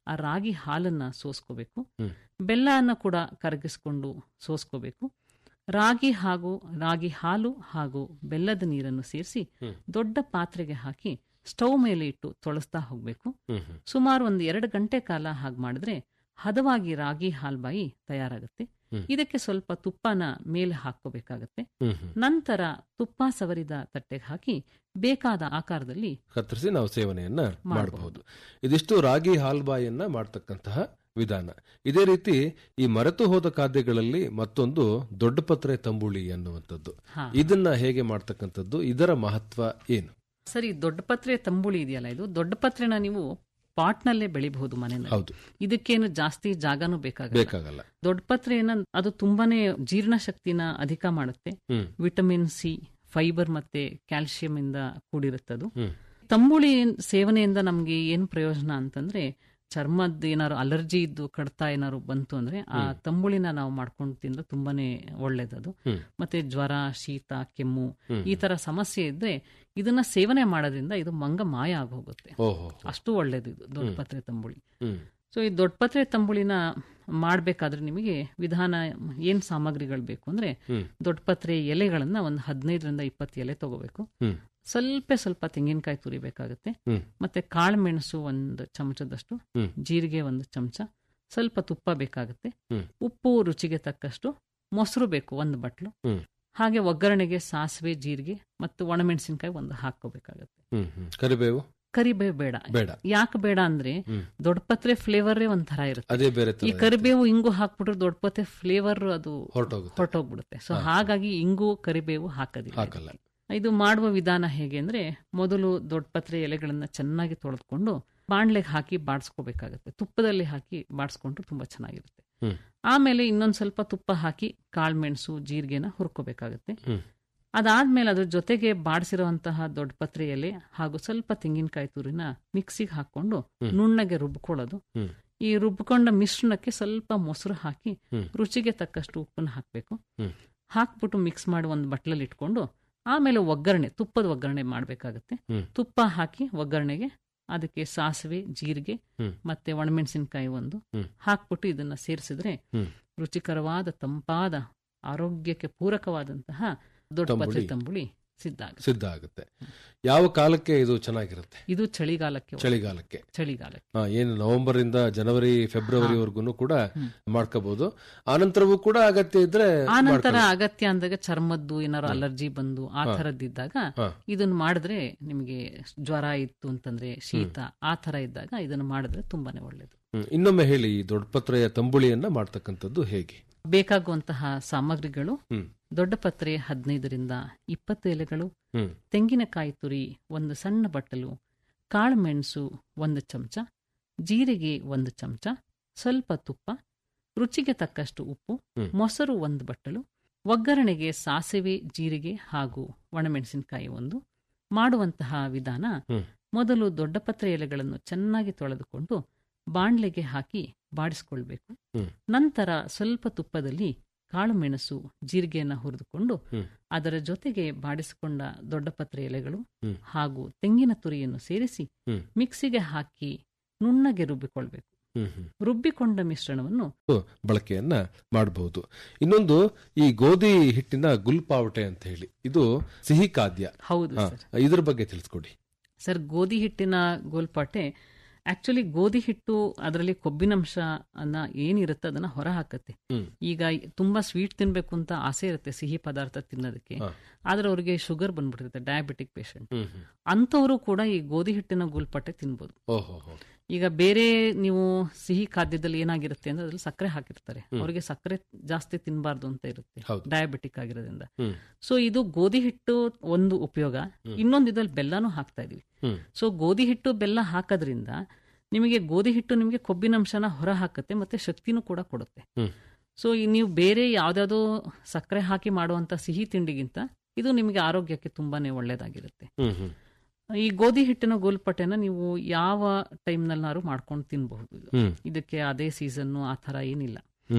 ಆ ರಾಗಿ ಹಾಲನ್ನ ಸೋಸ್ಕೋಬೇಕು ಹ್ಮ್. ಬೆಲ್ಲನ ಕೂಡ ಕರಗಿಸ್ಕೊಂಡು ಸೋಸ್ಕೋಬೇಕು ರಾಗಿ ಹಾಗೂ ರಾಗಿ ಹಾಲು ಹಾಗೂ ಬೆಲ್ಲದ ನೀರನ್ನು ಸೇರಿಸಿ ಹ್ಮ್. ದೊಡ್ಡ ಪಾತ್ರೆಗೆ ಹಾಕಿ ಸ್ಟವ್ ಮೇಲೆ ಇಟ್ಟು ತೊಳಸ್ತಾ ಹೋಗ್ಬೇಕು ಹ್ಮ್ ಹ್ಮ್ ಸುಮಾರು ಒಂದು ಎರಡು ಗಂಟೆ ಕಾಲ ಹಾಗೆ ಮಾಡಿದ್ರೆ ಹದವಾಗಿ ರಾಗಿ ಹಾಲ್ಬಾಯಿ ತಯಾರಾಗುತ್ತೆ ಹ್ಮ್. ಇದಕ್ಕೆ ಸ್ವಲ್ಪ ತುಪ್ಪನ ಮೇಲೆ ಹಾಕೋಬೇಕಾಗತ್ತೆ ಹ್ಮ್ ಹ್ಮ್ ನಂತರ ತುಪ್ಪ ಸವರಿದ ತಟ್ಟೆಗೆ ಹಾಕಿ ಬೇಕಾದ ಆಕಾರದಲ್ಲಿ ಕತ್ತರಿಸಿ ನಾವು ಸೇವನೆಯನ್ನ ಮಾಡ್ಬೋದು. ಮಾಡಬಹುದು ಇದಿಷ್ಟು ರಾಗಿ ಹಾಲ್ಬಾಯಿಯನ್ನ ಮಾಡ್ತಕ್ಕಂತಹ ವಿಧಾನ ಇದೇ ರೀತಿ ಈ ಮರೆತು ಹೋದ ಖಾದ್ಯಗಳಲ್ಲಿ ಮತ್ತೊಂದು ದೊಡ್ಡ ಪತ್ರೆ ತಂಬುಳಿ ಅನ್ನುವಂಥದ್ದು ಹಾ. ಇದನ್ನ ಹೇಗೆ ಮಾಡ್ತಕ್ಕಂಥದ್ದು ಇದರ ಮಹತ್ವ ಏನು ಸರಿ ದೊಡ್ಡ ಪತ್ರೆ ತಂಬುಳಿ ಇದೆಯಲ್ಲ ಇದು ದೊಡ್ಡ ಪತ್ರೆನ ನೀವು ಪಾಟ್ನಲ್ಲೇ ಬೆಳಿಬಹುದು ಮನೆಯಲ್ಲಿ ಹೌದು ಇದಕ್ಕೇನು ಜಾಸ್ತಿ ಜಾಗನೂ ಬೇಕಾಗಲ್ಲ ಬೇಕಾಗಲ್ಲ ದೊಡ್ಡ ಪತ್ರೆಯನ್ನ ಅದು ತುಂಬಾನೇ ಜೀರ್ಣಶಕ್ತಿನ ಅಧಿಕ ಮಾಡುತ್ತೆ ಹ್ಮ್ ವಿಟಮಿನ್ ಸಿ ಫೈಬರ್ ಮತ್ತೆ ಕ್ಯಾಲ್ಸಿಯಂ ಇಂದ ಕೂಡಿರುತ್ತದು ಹ್ಮ್ ತಂಬುಳಿ ಸೇವನೆಯಿಂದ ನಮ್ಗೆ ಏನ್ ಪ್ರಯೋಜನ ಅಂತಂದ್ರೆ ಚರ್ಮದ ಏನಾದ್ರು ಅಲರ್ಜಿ ಇದ್ದು ಕಡ್ತ ಏನಾದ್ರು ಬಂತು ಅಂದ್ರೆ ಆ ತಂಬುಳಿನ ನಾವು ಮಾಡ್ಕೊಂಡು ತಿಂದ್ರೆ ತುಂಬಾನೇ ಒಳ್ಳೇದದು ಹ್ಮ್. ಮತ್ತೆ ಜ್ವರ ಶೀತ ಕೆಮ್ಮು ಹ್ಮ್. ಈ ತರ ಸಮಸ್ಯೆ ಇದ್ರೆ ಇದನ್ನ ಸೇವನೆ ಮಾಡೋದ್ರಿಂದ ಇದು ಮಂಗ ಮಾಯ ಆಗೋಗುತ್ತೆ ಓಹೋ ಅಷ್ಟು ಒಳ್ಳೇದು ಇದು ದೊಡ್ಡ ಪತ್ರೆ ತಂಬುಳಿ ಹ್ಮ್ ಸೊ ಈ ದೊಡ್ಡ ಪತ್ರೆ ತಂಬುಳಿನ ಮಾಡಬೇಕಾದ್ರೆ ನಿಮಗೆ ವಿಧಾನ ಏನ್ ಸಾಮಗ್ರಿಗಳು ಬೇಕು ಅಂದ್ರೆ ಹ್ಮ್. ದೊಡ್ಡ ಪತ್ರೆ ಎಲೆಗಳನ್ನ ಒಂದು ಹದಿನೈದರಿಂದ ಇಪ್ಪತ್ತು ಎಲೆ ತಗೋಬೇಕು ಹ್ಮ್ ಸ್ವಲ್ಪ ಸ್ವಲ್ಪ ತೆಂಗಿನಕಾಯಿ ತುರಿಬೇಕಾಗುತ್ತೆ ಹ್ಮ್ ಮತ್ತೆ ಕಾಳು ಮೆಣಸು ಒಂದು ಚಮಚದಷ್ಟು ಹ್ಮ್. ಜೀರಿಗೆ ಒಂದು ಚಮಚ ಸ್ವಲ್ಪ ತುಪ್ಪ ಬೇಕಾಗುತ್ತೆ ಹ್ಮ್. ಉಪ್ಪು ರುಚಿಗೆ ತಕ್ಕಷ್ಟು ಮೊಸರು ಬೇಕು ಒಂದು ಬಟ್ಲು ಹ್ಮ್. ಹಾಗೆ ಒಗ್ಗರಣೆಗೆ ಸಾಸಿವೆ ಜೀರಿಗೆ ಮತ್ತು ಒಣಮೆಣಸಿನಕಾಯಿ ಒಂದು ಹಾಕೋಬೇಕಾಗತ್ತೆ ಹ್ಮ್ ಹ್ಮ್ ಕರಿಬೇವು ಕರಿಬೇವು ಬೇಡ ಬೇಡ ಯಾಕೆ ಬೇಡ ಅಂದ್ರೆ ಹ್ಮ್. ದೊಡ್ಡ ಪತ್ರೆ ಫ್ಲೇವರೇ ಒಂಥರ ಇರುತ್ತೆ ಅದೇ ಬೇರೆ ಈ ತರ ಕರಿಬೇವು ಇಂಗು ಹಾಕ್ಬಿಟ್ರೆ ದೊಡ್ಡ ಪತ್ರೆ ಫ್ಲೇವರ್ ಅದು ಹೊರಟೋಗುತ್ತೆ ಹೊರಟೋಗ್ಬಿಡುತ್ತೆ ಸೊ ಹಾಗಾಗಿ ಇಂಗು ಕರಿಬೇವು ಹಾಕೋದಿಲ್ಲ ಹಾಕಲ್ಲ ಇದು ಮಾಡುವ ವಿಧಾನ ಹೇಗೆ ಅಂದ್ರೆ ಮೊದಲು ದೊಡ್ಡ ಪತ್ರೆ ಎಲೆಗಳನ್ನ ಚೆನ್ನಾಗಿ ತೊಳೆದುಕೊಂಡು ಬಾಣ್ಲೆಗೆ ಹಾಕಿ ಬಾಡಿಸ್ಕೋಬೇಕಾಗತ್ತೆ ತುಪ್ಪದಲ್ಲಿ ಹಾಕಿ ಬಾಡಿಸ್ಕೊಂಡ್ರೆ ತುಂಬಾ ಚೆನ್ನಾಗಿರುತ್ತೆ ಹ್ಮ್. ಆಮೇಲೆ ಇನ್ನೊಂದ್ ಸ್ವಲ್ಪ ತುಪ್ಪ ಹಾಕಿ ಕಾಳ್ಮೆಣಸು ಜೀರಿಗೆನ ಹುರ್ಕೋಬೇಕಾಗತ್ತೆ ಹ್ಮ್. ಅದಾದ್ಮೇಲೆ ಅದ್ರ ಜೊತೆಗೆ ಬಾಡಿಸಿರುವಂತಹ ದೊಡ್ಡ ಪತ್ರೆ ಎಲೆ ಹಾಗೂ ಸ್ವಲ್ಪ ತೆಂಗಿನಕಾಯಿ ತುರಿನ ಮಿಕ್ಸಿಗೆ ಹಾಕೊಂಡು ಹ್ಮ್. ನುಣ್ಣಗೆ ರುಬ್ಕೊಳ್ಳೋದು ಹ್ಮ್. ಈ ರುಬ್ಕೊಂಡ ಮಿಶ್ರಣಕ್ಕೆ ಸ್ವಲ್ಪ ಮೊಸರು ಹಾಕಿ ಹ್ಮ್. ರುಚಿಗೆ ತಕ್ಕಷ್ಟು ಉಪ್ಪನ್ನು ಹಾಕಬೇಕು ಹ್ಮ್. ಹಾಕ್ಬಿಟ್ಟು ಮಿಕ್ಸ್ ಮಾಡಿ ಒಂದು ಬಟ್ಲಲ್ಲಿ ಇಟ್ಕೊಂಡು ಆಮೇಲೆ ಒಗ್ಗರಣೆ ತುಪ್ಪದ ಒಗ್ಗರಣೆ ಮಾಡಬೇಕಾಗತ್ತೆ ಹ್ಮ್. ತುಪ್ಪ ಹಾಕಿ ಒಗ್ಗರಣೆಗೆ ಅದಕ್ಕೆ ಸಾಸಿವೆ ಜೀರಿಗೆ ಹ್ಮ್. ಮತ್ತೆ ಒಣಮೆಣಸಿನಕಾಯಿ ಒಂದು ಹ್ಮ್. ಹಾಕ್ಬಿಟ್ಟು ಇದನ್ನ ಸೇರಿಸಿದ್ರೆ ಹ್ಮ್. ರುಚಿಕರವಾದ ತಂಪಾದ ಆರೋಗ್ಯಕ್ಕೆ ಪೂರಕವಾದಂತಹ ದೊಡ್ಡ ತಂಬುಳಿ. ಪತ್ರೆ ತಂಬುಳಿ ಸಿದ್ಧ ಆಗುತ್ತೆ ಸಿದ್ಧ ಆಗುತ್ತೆ ಯಾವ ಕಾಲಕ್ಕೆ ಇದು ಚೆನ್ನಾಗಿರುತ್ತೆ ಇದು ಚಳಿಗಾಲಕ್ಕೆ ಒಳ್ಳೆ- ಚಳಿಗಾಲಕ್ಕೆ ಚಳಿಗಾಲಕ್ಕೆ ಆ, ಏನು ನವೆಂಬರ್ ಇಂದ ಜನವರಿ ಫೆಬ್ರವರಿವರೆಗೂ ಕೂಡ ಹ್ಮ್. ಮಾಡ್ಕೋಬಹುದು ಆನಂತರವೂ ಕೂಡ ಅಗತ್ಯ ಇದ್ರೆ ಆ ನಂತರ ಮಾಡ್ಕೊಳ್ಳಿ. ಅಗತ್ಯ ಅಂದಾಗ ಚರ್ಮದ್ದು ಏನಾದ್ರು ಅಲರ್ಜಿ ಬಂದು ಆ ಥರದ್ದಿದ್ದಾಗ ಹಾ. ಇದನ್ನ ಮಾಡಿದ್ರೆ ನಿಮಗೆ ಜ್ವರ ಇತ್ತು ಅಂತಂದ್ರೆ ಶೀತ ಆ ತರ ಇದ್ದಾಗ ಇದನ್ನ ಮಾಡಿದ್ರೆ ತುಂಬಾನೇ ಒಳ್ಳೇದು ಹ್ಮ್. ಇನ್ನೊಮ್ಮೆ ಹೇಳಿ ಈ ದೊಡ್ಡ ಪತ್ರೆಯ ತಂಬುಳಿಯನ್ನ ಮಾಡ್ತಕ್ಕಂಥದ್ದು ಹೇಗೆ ಬೇಕಾಗುವಂತಹ ಸಾಮಗ್ರಿಗಳು ಹ್ಮ್ ದೊಡ್ಡ ಪತ್ರೆ ಹದಿನೈದರಿಂದ ಇಪ್ಪತ್ತು ಎಲೆಗಳು ಹ್ಮ್ ತೆಂಗಿನಕಾಯಿ ತುರಿ ಒಂದು ಸಣ್ಣ ಬಟ್ಟಲು ಕಾಳುಮೆಣಸು ಒಂದು ಚಮಚ ಜೀರಿಗೆ ಒಂದು ಚಮಚ ಸ್ವಲ್ಪ ತುಪ್ಪ ರುಚಿಗೆ ತಕ್ಕಷ್ಟು ಉಪ್ಪು ಹ್ಮ್. ಮೊಸರು ಒಂದು ಬಟ್ಟಲು ಒಗ್ಗರಣೆಗೆ ಸಾಸಿವೆ ಜೀರಿಗೆ ಹಾಗೂ ಒಣಮೆಣಸಿನಕಾಯಿ ಒಂದು ಮಾಡುವಂತಹ ವಿಧಾನ ಹ್ಮ್. ಮೊದಲು ದೊಡ್ಡ ಪತ್ರೆ ಎಲೆಗಳನ್ನು ಚೆನ್ನಾಗಿ ತೊಳೆದುಕೊಂಡು ಬಾಣ್ಲೆಗೆ ಹಾಕಿ ಬಾಡಿಸ್ಕೊಳ್ಬೇಕು ಹ್ಮ್. ನಂತರ ಸ್ವಲ್ಪ ತುಪ್ಪದಲ್ಲಿ ಕಾಳುಮೆಣಸು ಜೀರಿಗೆಯನ್ನ ಹುರಿದುಕೊಂಡು ಹ್ಮ್. ಅದರ ಜೊತೆಗೆ ಬಾಡಿಸಿಕೊಂಡ ದೊಡ್ಡ ಪತ್ರೆ ಎಲೆಗಳು ಹ್ಮ್. ಹಾಗೂ ತೆಂಗಿನ ತುರಿಯನ್ನು ಸೇರಿಸಿ ಹ್ಮ್. ಮಿಕ್ಸಿಗೆ ಹಾಕಿ ನುಣ್ಣಗೆ ರುಬ್ಬಿಕೊಳ್ಬೇಕು ಹ್ಮ್ ಹ್ಮ್ ರುಬ್ಬಿಕೊಂಡ ಮಿಶ್ರಣವನ್ನು ಬಳಕೆಯನ್ನ ಮಾಡಬಹುದು ಇನ್ನೊಂದು ಈ ಗೋಧಿ ಹಿಟ್ಟಿನ ಗುಲ್ಪಾವಟೆ ಅಂತ ಹೇಳಿ ಇದು ಸಿಹಿ ಖಾದ್ಯ ಹೌದು ಹಾ, ಸರ್ ಇದ್ರ ಬಗ್ಗೆ ತಿಳಿಸ್ಕೊಡಿ ಸರ್ ಗೋಧಿ ಹಿಟ್ಟಿನ ಗೋಲ್ಪಾಟೆ ಆಕ್ಚುಲಿ ಗೋಧಿ ಹಿಟ್ಟು ಅದರಲ್ಲಿ ಕೊಬ್ಬಿನಂಶ ಅನ್ನ ಏನಿರುತ್ತೆ ಅದನ್ನ ಹೊರ ಹಾಕತ್ತೆ ಹ್ಮ್. ಈಗ ತುಂಬಾ ಸ್ವೀಟ್ ತಿನ್ಬೇಕು ಅಂತ ಆಸೆ ಇರುತ್ತೆ ಸಿಹಿ ಪದಾರ್ಥ ತಿನ್ನೋದಕ್ಕೆ ಹಾ. ಆದ್ರೆ ಅವರಿಗೆ ಶುಗರ್ ಬಂದ್ಬಿಟ್ಟಿರುತ್ತೆ ಡಯಾಬಿಟಿಕ್ ಪೇಷಂಟ್ ಹ್ಮ್ ಹ್ಮ್ ಅಂಥವರು ಕೂಡ ಈ ಗೋಧಿ ಹಿಟ್ಟಿನ ಗುಲ್ಪಟ್ಟೆ ತಿನ್ಬೋದು ಓಹೋ ಹೋ. ಈಗ ಬೇರೆ ನೀವು ಸಿಹಿ ಖಾದ್ಯದಲ್ಲಿ ಏನಾಗಿರುತ್ತೆ ಅಂದ್ರೆ ಅದ್ರಲ್ಲಿ ಸಕ್ಕರೆ ಹಾಕಿರ್ತಾರೆ ಅವರಿಗೆ ಸಕ್ಕರೆ ಜಾಸ್ತಿ ತಿನ್ನಬಾರ್ದು ಅಂತ ಇರುತ್ತೆ ಹೌದು. ಡಯಾಬಿಟಿಕ್ ಆಗಿರೋದ್ರಿಂದ ಹ್ಮ್ ಸೊ ಇದು ಗೋಧಿ ಹಿಟ್ಟು ಒಂದು ಉಪಯೋಗ ಇನ್ನೊಂದು ಇದ್ರಲ್ಲಿ ಬೆಲ್ಲನೂ ಹಾಕ್ತಾ ಇದೀವಿ ಹ್ಮ್ ಸೊ ಗೋಧಿ ಹಿಟ್ಟು ಬೆಲ್ಲ ಹಾಕೋದ್ರಿಂದ ನಿಮಗೆ ಗೋಧಿ ಹಿಟ್ಟು ನಿಮಗೆ ಕೊಬ್ಬಿನಂಶನ ಹೊರ ಹಾಕುತ್ತೆ ಮತ್ತೆ ಶಕ್ತಿನೂ ಕೂಡ ಕೊಡುತ್ತೆ ಹ್ಮ್. ಸೊ ಈ ನೀವು ಬೇರೆ ಯಾವ್ದಾವ್ದೋ ಸಕ್ಕರೆ ಹಾಕಿ ಮಾಡುವಂತ ಸಿಹಿ ತಿಂಡಿಗಿಂತ ಇದು ನಿಮಗೆ ಆರೋಗ್ಯಕ್ಕೆ ತುಂಬಾನೇ ಒಳ್ಳೇದಾಗಿರುತ್ತೆ ಹ್ಮ್ ಹ್ಮ್ ಈ ಗೋಧಿ ಹಿಟ್ಟಿನ ಗೋಲ್ಪಟೆನ ನೀವು ಯಾವ ಟೈಮ್ನಲ್ಲಾರು ಮಾಡ್ಕೊಂಡು ತಿನ್ಬಹುದು ಇದು. ಹ್ಮ್ ಇದಕ್ಕೆ ಅದೇ ಸೀಸನ್ನು ಆ ಥರ ಏನಿಲ್ಲ ಹ್ಮ್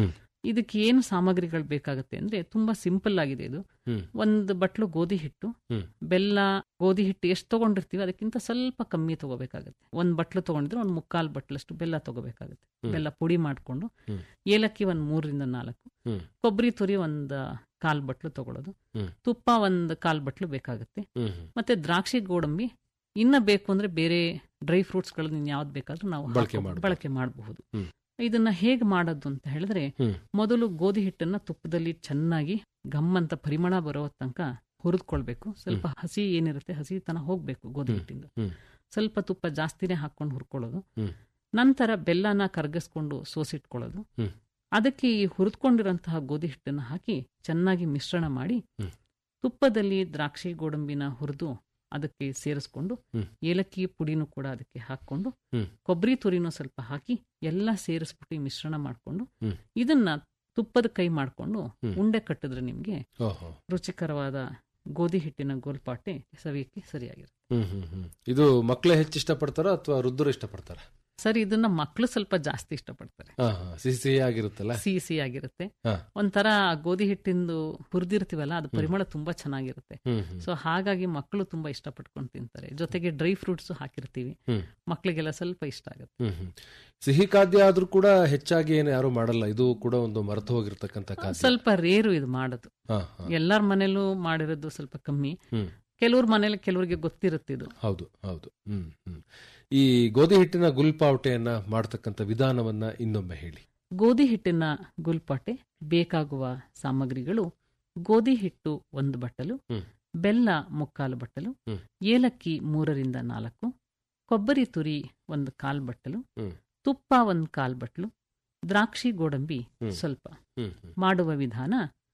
ಇದಕ್ಕೆ ಏನು ಸಾಮಗ್ರಿಗಳು ಬೇಕಾಗುತ್ತೆ ಅಂದ್ರೆ ತುಂಬಾ ಸಿಂಪಲ್ ಆಗಿದೆ ಇದು ಹ್ಮ್. ಒಂದು ಬಟ್ಲು ಗೋಧಿ ಹಿಟ್ಟು ಹ್ಮ್. ಬೆಲ್ಲ ಗೋಧಿ ಹಿಟ್ಟು ಎಷ್ಟು ತಗೊಂಡಿರ್ತೀವಿ ಅದಕ್ಕಿಂತ ಸ್ವಲ್ಪ ಕಮ್ಮಿ ತಗೋಬೇಕಾಗುತ್ತೆ ಒಂದ್ ಬಟ್ಲು ತಗೊಂಡಿದ್ರೆ ಒಂದು ಮುಕ್ಕಾಲು ಬಟ್ಲಷ್ಟು ಬೆಲ್ಲ ತಗೋಬೇಕಾಗುತ್ತೆ ಹ್ಮ್. ಬೆಲ್ಲ ಪುಡಿ ಮಾಡ್ಕೊಂಡು ಹ್ಮ್. ಏಲಕ್ಕಿ ಒಂದ್ ಮೂರರಿಂದ ನಾಲ್ಕು ಹ್ಮ್. ಕೊಬ್ಬರಿ ತುರಿ ಒಂದ್ ಕಾಲ್ ಬಟ್ಲು ತಗೊಳ್ಳೋದು ಹ್ಮ್. ತುಪ್ಪ ಒಂದ್ ಕಾಲ್ ಬಟ್ಲು ಬೇಕಾಗುತ್ತೆ ಹ್ಮ್ ಹ್ಮ್. ಮತ್ತೆ ದ್ರಾಕ್ಷಿ ಗೋಡಂಬಿ ಇನ್ನ ಬೇಕು ಅಂದ್ರೆ ಬೇರೆ ಡ್ರೈ ಫ್ರೂಟ್ಸ್ ಗಳನ್ನ ಯಾವ್ದು ಬೇಕಾದ್ರೂ ನಾವು ಬಳಕೆ ಹಾಕೋ- ಮಾಡ್ಬೋದು. ಬಳಕೆ ಮಾಡಬಹುದು ಹ್ಮ್. ಇದನ್ನ ಹೇಗೆ ಮಾಡೋದು ಅಂತ ಹೇಳಿದ್ರೆ ಹ್ಮ್. ಮೊದಲು ಗೋಧಿ ಹಿಟ್ಟನ್ನ ತುಪ್ಪದಲ್ಲಿ ಚೆನ್ನಾಗಿ ಗಮ್ಮಂತ ಪರಿಮಳ ಬರೋ ತನಕ ಹುರಿದ್ಕೊಳ್ಬೇಕು ಸ್ವಲ್ಪ ಹಸಿ ಏನಿರುತ್ತೆ ಹಸಿ ತನ ಹೋಗ್ಬೇಕು ಗೋಧಿ ಹ್ಮ್. ಹಿಟ್ಟಿಂದ ಹ್ಮ್. ಸ್ವಲ್ಪ ತುಪ್ಪ ಜಾಸ್ತಿನೇ ಹಾಕೊಂಡು ಹುರ್ಕೊಳ್ಳೋದು ಹ್ಮ್. ನಂತರ ಬೆಲ್ಲನ ಕರಗಿಸ್ಕೊಂಡು ಸೋಸಿಟ್ಕೊಳ್ಳೋದು ಹ್ಮ್. ಅದಕ್ಕೆ ಈ ಹುರಿದ್ಕೊಂಡಿರಂತಹ ಗೋಧಿ ಹಿಟ್ಟನ್ನು ಹಾಕಿ ಚೆನ್ನಾಗಿ ಮಿಶ್ರಣ ಮಾಡಿ ಹ್ಮ್. ತುಪ್ಪದಲ್ಲಿ ದ್ರಾಕ್ಷಿ ಗೋಡಂಬಿನ ಹುರಿದು ಅದಕ್ಕೆ ಸೇರಿಸ್ಕೊಂಡು ಹ್ಮ್. ಏಲಕ್ಕಿ ಪುಡಿನೂ ಕೂಡ ಅದಕ್ಕೆ ಹಾಕೊಂಡು ಹ್ಮ್. ಕೊಬ್ಬರಿ ತುರಿನೂ ಸ್ವಲ್ಪ ಹಾಕಿ ಎಲ್ಲ ಸೇರಿಸ್ಬಿಟ್ಟು ಈ ಮಿಶ್ರಣ ಮಾಡಿಕೊಂಡು ಹ್ಮ್. ಇದನ್ನ ತುಪ್ಪದ ಕೈ ಮಾಡಿಕೊಂಡು ಹ್ಮ್. ಉಂಡೆ ಕಟ್ಟಿದ್ರೆ ನಿಮ್ಗೆ ಓಹೋ ರುಚಿಕರವಾದ ಗೋಧಿ ಹಿಟ್ಟಿನ ಗೋಲ್ಪಾಟೆ ಸವಿಯಕ್ಕೆ ಸರಿಯಾಗಿರುತ್ತೆ ಹ್ಮ್ ಹ್ಮ್ ಹ್ಮ್ ಇದು ಮಕ್ಕಳೇ ಹೆಚ್ಚು ಇಷ್ಟಪಡ್ತಾರ ಅಥವಾ ವೃದ್ಧರು ಇಷ್ಟಪಡ್ತಾರ ಸರ್ ಇದನ್ನ ಮಕ್ಕಳು ಸ್ವಲ್ಪ ಜಾಸ್ತಿ ಇಷ್ಟಪಡ್ತಾರೆ ಹಾ ಹಾ ಸಿಹಿ ಸಿಹಿ ಆಗಿರುತ್ತಲ್ಲ ಸಿಹಿ ಸಿಹಿ ಆಗಿರುತ್ತೆ ಹಾ. ಒಂಥರ ಗೋಧಿ ಹಿಟ್ಟಿಂದು ಹುರಿದಿರ್ತೀವಲ್ಲ ಅದು ಪರಿಮಳ ತುಂಬಾ ಚೆನ್ನಾಗಿರುತ್ತೆ ಹ್ಮ್ ಹ್ಮ್ ಸೊ ಹಾಗಾಗಿ ಮಕ್ಕಳು ತುಂಬಾ ಇಷ್ಟಪಟ್ಕೊಂಡು ತಿಂತಾರೆ ಜೊತೆಗೆ ಡ್ರೈ ಫ್ರೂಟ್ಸ್ ಹಾಕಿರ್ತೀವಿ ಹ್ಮ್. ಮಕ್ಕಳಿಗೆಲ್ಲ ಸ್ವಲ್ಪ ಇಷ್ಟ ಆಗುತ್ತೆ ಹ್ಮ್ ಹ್ಮ್ ಸಿಹಿ ಖಾದ್ಯ ಆದ್ರೂ ಕೂಡ ಹೆಚ್ಚಾಗಿ ಏನು ಯಾರು ಮಾಡಲ್ಲ ಇದು ಕೂಡ ಒಂದು ಮರೆತು ಹೋಗಿರ್ತಕ್ಕಂಥ ಖಾದ್ಯ ಸ್ವಲ್ಪ ರೇರು ಇದು ಮಾಡೋದು ಹಾ ಹಾ ಎಲ್ಲಾರ ಮನೇಲೂ ಮಾಡಿರೋದು ಸ್ವಲ್ಪ ಕಮ್ಮಿ ಹ್ಮ್. ಕೆಲವ್ರ ಮನೇಲಿ ಕೆಲವರಿಗೆ ಗೊತ್ತಿರುತ್ತೆ ಇದು ಹೌದು ಹೌದು ಹ್ಮ್ ಹ್ಮ್ ಈ ಗೋಧಿ ಹಿಟ್ಟಿನ ಗುಲ್ಪಾವಟೆಯನ್ನ ಮಾಡ್ತಕ್ಕಂಥ ವಿಧಾನವನ್ನ ಇನ್ನೊಮ್ಮೆ ಹೇಳಿ ಗೋಧಿ ಹಿಟ್ಟಿನ ಗುಲ್ಪಾಟೆ ಬೇಕಾಗುವ ಸಾಮಗ್ರಿಗಳು ಗೋಧಿ ಹಿಟ್ಟು ಒಂದು ಬಟ್ಟಲು ಹ್ಮ್. ಬೆಲ್ಲ ಮುಕ್ಕಾಲು ಬಟ್ಟಲು ಹ್ಮ್. ಏಲಕ್ಕಿ ಮೂರರಿಂದ ನಾಲ್ಕು ಕೊಬ್ಬರಿ ತುರಿ ಒಂದು ಕಾಲ್ ಬಟ್ಟಲು ಹ್ಮ್. ತುಪ್ಪ ಒಂದು ಕಾಲ್ ಬಟ್ಟಲು ದ್ರಾಕ್ಷಿ ಗೋಡಂಬಿ ಹ್ಮ್. ಸ್ವಲ್ಪ ಹ್ಮ್ ಹ್ಮ್ ಮಾಡುವ ವಿಧಾನ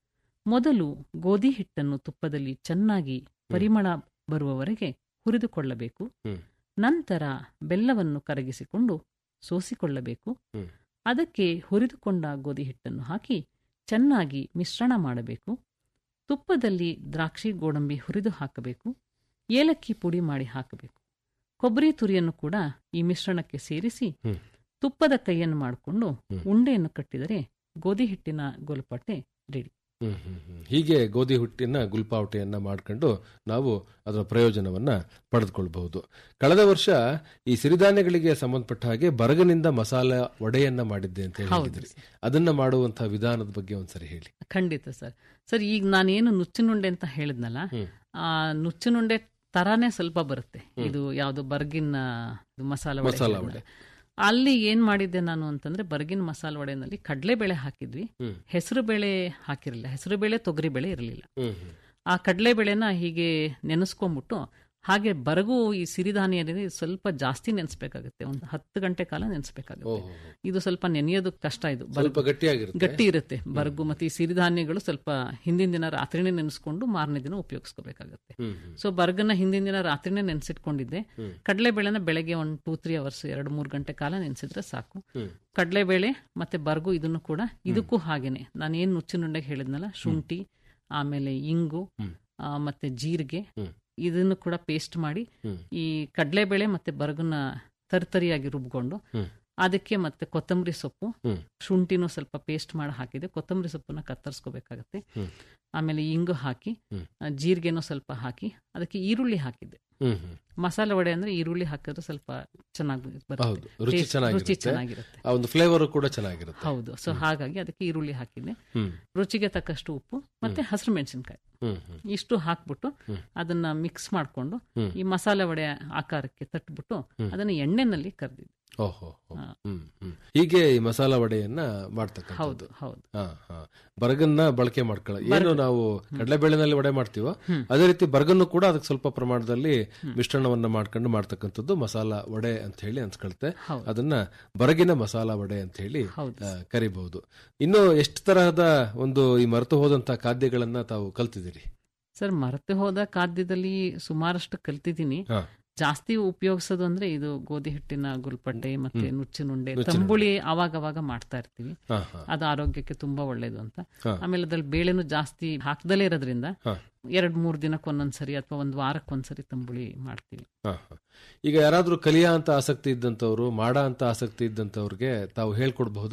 ಮೊದಲು ಗೋಧಿ ಹಿಟ್ಟನ್ನು ತುಪ್ಪದಲ್ಲಿ ಚೆನ್ನಾಗಿ ಪರಿಮಳ ಬರುವವರೆಗೆ ಹುರಿದುಕೊಳ್ಳಬೇಕು ಹ್ಮ್. ನಂತರ ಬೆಲ್ಲವನ್ನು ಕರಗಿಸಿಕೊಂಡು ಸೋಸಿಕೊಳ್ಳಬೇಕು ಹ್ಮ್. ಅದಕ್ಕೆ ಹುರಿದುಕೊಂಡ ಗೋಧಿ ಹಿಟ್ಟನ್ನು ಹಾಕಿ ಚೆನ್ನಾಗಿ ಮಿಶ್ರಣ ಮಾಡಬೇಕು ತುಪ್ಪದಲ್ಲಿ ದ್ರಾಕ್ಷಿ ಗೋಡಂಬಿ ಹುರಿದು ಹಾಕಬೇಕು ಏಲಕ್ಕಿ ಪುಡಿ ಮಾಡಿ ಹಾಕಬೇಕು ಕೊಬ್ಬರಿ ತುರಿಯನ್ನು ಕೂಡ ಈ ಮಿಶ್ರಣಕ್ಕೆ ಸೇರಿಸಿ ಹ್ಮ್. ತುಪ್ಪದ ಕೈಯನ್ನು ಮಾಡಿಕೊಂಡು ಹ್ಮ್. ಉಂಡೆಯನ್ನು ಕಟ್ಟಿದರೆ ಗೋಧಿ ಹಿಟ್ಟಿನ ಗೋಲ್ಪಟ್ಟೆ ರೆಡಿ ಹ್ಮ್ ಹ್ಮ್ ಹ್ಮ್. ಹೀಗೆ ಗೋಧಿ ಹುಟ್ಟಿನ ಗುಲ್ಪಾವಟೆಯನ್ನ ಮಾಡ್ಕೊಂಡು ನಾವು ಅದರ ಪ್ರಯೋಜನವನ್ನ ಪಡೆದುಕೊಳ್ಬಹುದು ಕಳೆದ ವರ್ಷ ಈ ಸಿರಿಧಾನ್ಯಗಳಿಗೆ ಸಂಬಂಧಪಟ್ಟ ಹಾಗೆ ಬರಗನಿಂದ ಮಸಾಲ ವಡೆಯನ್ನ ಮಾಡಿದ್ದೆ ಅಂತ ಹೌದು ಹೇಳಿದ್ರಿ ಅದನ್ನ ಮಾಡುವಂತಹ ವಿಧಾನದ ಬಗ್ಗೆ ಒಂದ್ಸರಿ ಹೇಳಿ ಖಂಡಿತ ಸರ್ ಸರ್ ಈಗ ನಾನೇನು ನುಚ್ಚಿನುಂಡೆ ಅಂತ ಹೇಳಿದ್ನಲ್ಲ ಹ್ಮ್. ಆ ನುಚ್ಚಿನುಂಡೆ ತರಾನೇ ಸ್ವಲ್ಪ ಬರುತ್ತೆ ಇದು ಯಾವ್ದು ಬರ್ಗಿನ ಮಸಾಲ ವಡೆ ಮಸಾಲ ಹೇಳಿದ್ನಲ್ಲ. ವಡೆ. ಅಲ್ಲಿ ಏನ್ ಮಾಡಿದ್ದೆ ನಾನು ಅಂತಂದ್ರೆ ಬರ್ಗಿನ ಮಸಾಲ ವಡೆನಲ್ಲಿ ಕಡಲೆಬೇಳೆ ಹಾಕಿದ್ವಿ ಹ್ಮ್. ಹೆಸರು ಬೇಳೆ ಹಾಕಿರಲಿಲ್ಲ ಹೆಸರು ಬೇಳೆ ತೊಗರಿ ಬೇಳೆ ಇರಲಿಲ್ಲ ಹ್ಮ್ ಹ್ಮ್. ಆ ಕಡಲೆಬೇಳೆನ ಹೀಗೆ ನೆನೆಸ್ಕೊಂಡ್ಬಿಟ್ಟು ಹಾಗೆ ಬರಗು ಈ ಸಿರಿಧಾನ್ಯದಲ್ಲಿ ಸ್ವಲ್ಪ ಜಾಸ್ತಿ ನೆನೆಸ್ಬೇಕಾಗುತ್ತೆ ಒಂದು ಹತ್ತು ಗಂಟೆ ಕಾಲ ನೆನೆಸ್ಬೇಕಾಗುತ್ತೆ ಓಹೋ ಇದು ಸ್ವಲ್ಪ ನೆನೆಯೋದು ಕಷ್ಟ ಇದು ಬರಗು ಸ್ವಲ್ಪ ಗಟ್ಟಿಯಾಗಿರುತ್ತೆ ಗಟ್ಟಿ ಇರುತ್ತೆ ಬರಗು ಮತ್ತೆ ಈ ಸಿರಿಧಾನ್ಯಗಳು ಸ್ವಲ್ಪ ಹಿಂದಿನ ದಿನ ರಾತ್ರಿನೇ ನೆನೆಸ್ಕೊಂಡು ಮಾರನೇ ದಿನ ಉಪಯೋಗಿಸ್ಕೋಬೇಕಾಗುತ್ತೆ ಹ್ಮ್ ಹ್ಮ್. ಸೊ ಬರ್ಗನ್ನ ಹಿಂದಿನ ದಿನ ರಾತ್ರಿನೇ ನೆನೆಸಿಟ್ಕೊಂಡಿದ್ದೆ ಹ್ಮ್. ಕಡಲೆಬೇಳೆನ ಬೆಳಗ್ಗೆ ಒಂದು ಟೂ ತ್ರೀ ಅವರ್ಸ್ ಎರಡು ಮೂರು ಗಂಟೆ ಕಾಲ ನೆನೆಸಿದ್ರೆ ಸಾಕು ಹ್ಮ್. ಕಡಲೆಬೇಳೆ ಮತ್ತೆ ಬರ್ಗು ಇದನ್ನು ಕೂಡ ಇದಕ್ಕೂ ಹಾಗೇನೆ ನಾನು ಏನ್ ನುಚ್ಚಿನುಂಡೆಗೆ ಹೇಳಿದ್ನಲ್ಲ ಶುಂಠಿ ಆಮೇಲೆ ಇಂಗು ಹ್ಮ್. ಆ, ಮತ್ತೆ ಜೀರಿಗೆ ಹ್ಮ್. ಇದನ್ನು ಕೂಡ ಪೇಸ್ಟ್ ಮಾಡಿ ಹ್ಮ್. ಈ ಕಡಲೆಬೇಳೆ ಮತ್ತೆ ಬರ್ಗನ್ನ ತರ್ತರಿಯಾಗಿ ರುಬ್ಕೊಂಡು ಹ್ಮ್. ಅದಕ್ಕೆ ಮತ್ತೆ ಕೊತ್ತಂಬರಿ ಸೊಪ್ಪು ಹ್ಮ್. ಶುಂಠಿನೂ ಸ್ವಲ್ಪ ಪೇಸ್ಟ್ ಮಾಡಿ ಹಾಕಿದೆ ಕೊತ್ತಂಬರಿ ಸೊಪ್ಪನ್ನ ಕತ್ತರಿಸ್ಕೋಬೇಕಾಗತ್ತೆ ಹ್ಮ್. ಆಮೇಲೆ ಇಂಗು ಹಾಕಿ ಹ್ಮ್. ಆ, ಜೀರಿಗೆನೂ ಸ್ವಲ್ಪ ಹಾಕಿ ಅದಕ್ಕೆ ಈರುಳ್ಳಿ ಹಾಕಿದ್ದೆ ಹ್ಮ್ ಹ್ಮ್. ಮಸಾಲೆ ವಡೆ ಅಂದ್ರೆ ಈರುಳ್ಳಿ ಹಾಕಿದ್ರೆ ಸ್ವಲ್ಪ ಚೆನ್ನಾಗಿ ಹೌದು ಬರುತ್ತೆ ರುಚಿ Taste- ರುಚಿ ಚೆನ್ನಾಗಿರುತ್ತೆ ಚೆನ್ನಾಗಿರುತ್ತೆ ಆ ಒಂದು ಫ್ಲೇವರ್ ಕೂಡ ಚೆನ್ನಾಗಿರುತ್ತೆ ಹೌದು ಸೊ ಹಾಗಾಗಿ ಅದಕ್ಕೆ ಈರುಳ್ಳಿ ಹಾಕಿದ್ದೆ ಹ್ಮ್ ರುಚಿಗೆ ತಕ್ಕಷ್ಟು ಉಪ್ಪು ಮತ್ತೆ ಹಸಿರು ಮೆಣಸಿನ್ಕಾಯಿ ಹ್ಮ್ ಹ್ಮ್ ಇಷ್ಟು ಹಾಕ್ಬಿಟ್ಟು ಹ್ಮ್. ಅದನ್ನ ಮಿಕ್ಸ್ ಮಾಡ್ಕೊಂಡು ಹ್ಮ್. ಈ ಮಸಾಲೆ ವಡೆ ಆಕಾರಕ್ಕೆ ತಟ್ಬಿಟ್ಟು ಹ್ಮ್. ಅದನ್ನ ಎಣ್ಣೆನಲ್ಲಿ ಕರೆದಿದ್ದೆ ಓಹೋ ಹೋ. ಹಾ. ಹ್ಮ್ ಹ್ಮ್ ಹೀಗೆ ಈ ಮಸಾಲ ವಡೆಯನ್ನ ಮಾಡ್ತಕ್ಕಂಥದ್ದು ಹೌದು ಹೌದು ಹಾ ಹಾ ಬರಗನ್ನ ಬಳಕೆ ಮಾಡ್ಕೊಳ್ಳ ಏನು ನಾವು ಕಡಲೆಬೇಳೆನಲ್ಲಿ ವಡೆ ಮಾಡ್ತೀವೋ ಹ್ಮ್. ಅದೇ ರೀತಿ ಬರಗನ್ನು ಕೂಡ ಅದಕ್ಕೆ ಸ್ವಲ್ಪ ಪ್ರಮಾಣದಲ್ಲಿ ಮಿಶ್ರಣವನ್ನ ಮಾಡ್ಕೊಂಡು ಮಾಡ್ತಕ್ಕಂಥದ್ದು ಮಸಾಲ ವಡೆ ಅಂತ ಹೇಳಿ ಅನ್ಸ್ಕೊಳುತ್ತೆ ಹೌದು ಅದನ್ನ ಬರಗಿನ ಮಸಾಲ ವಡೆ ಅಂತ ಹೇಳಿ ಹೌದು ಆ, ಕರಿಬಹುದು ಇನ್ನು ಎಷ್ಟು ತರಹದ ಒಂದು ಈ ಮರೆತು ಹೋದಂತ ಖಾದ್ಯಗಳನ್ನ ತಾವು ಕಲ್ತಿದ್ದೀರಿ ಸರ್ ಮರೆತು ಹೋದ ಖಾದ್ಯದಲ್ಲಿ ಸುಮಾರಷ್ಟು ಕಲ್ತಿದ್ದೀನಿ ಹಾ. ಜಾಸ್ತಿ ಉಪಯೋಗಿಸೋದು ಅಂದ್ರೆ ಇದು ಗೋಧಿ ಹಿಟ್ಟಿನ ಗುಲ್ಪಡ್ಡೆ ಮತ್ತೆ ನುಚ್ಚಿನುಂಡೆ ನುಚ್ಚಿನುಂಡೆ. ತಂಬುಳಿ ಅವಾಗ ಅವಾಗ ಮಾಡ್ತಾ ಇರ್ತೀವಿ ಹಾ ಹಾ ಅದು ಆರೋಗ್ಯಕ್ಕೆ ತುಂಬಾ ಒಳ್ಳೇದು ಅಂತ ಹಾ. ಆಮೇಲೆ ಅದ್ರಲ್ಲಿ ಬೇಳೆನು ಜಾಸ್ತಿ ಹಾಕ್ದಲೇ ಇರೋದ್ರಿಂದ ಹಾ. ಎರಡ್ ಮೂರ್ ದಿನಕ್ಕೆ ಒಂದೊಂದ್ಸರಿ ಅಥವಾ ಒಂದ್ ವಾರಕ್ಕೆ ಒಂದ್ಸರಿ ತಂಬುಳಿ ಮಾಡ್ತೀವಿ ಹಾ, ಹಾ. ಈಗ ಯಾರಾದ್ರೂ ಕಲಿಯ ಅಂತ ಆಸಕ್ತಿ ಇದ್ದಂತವ್ರು ಮಾಡ ಅಂತ ಆಸಕ್ತಿ ಇದ್ದಂತವ್ರಿಗೆ ತಾವು ಹೇಳ್ಕೊಡ್ಬಹುದಾ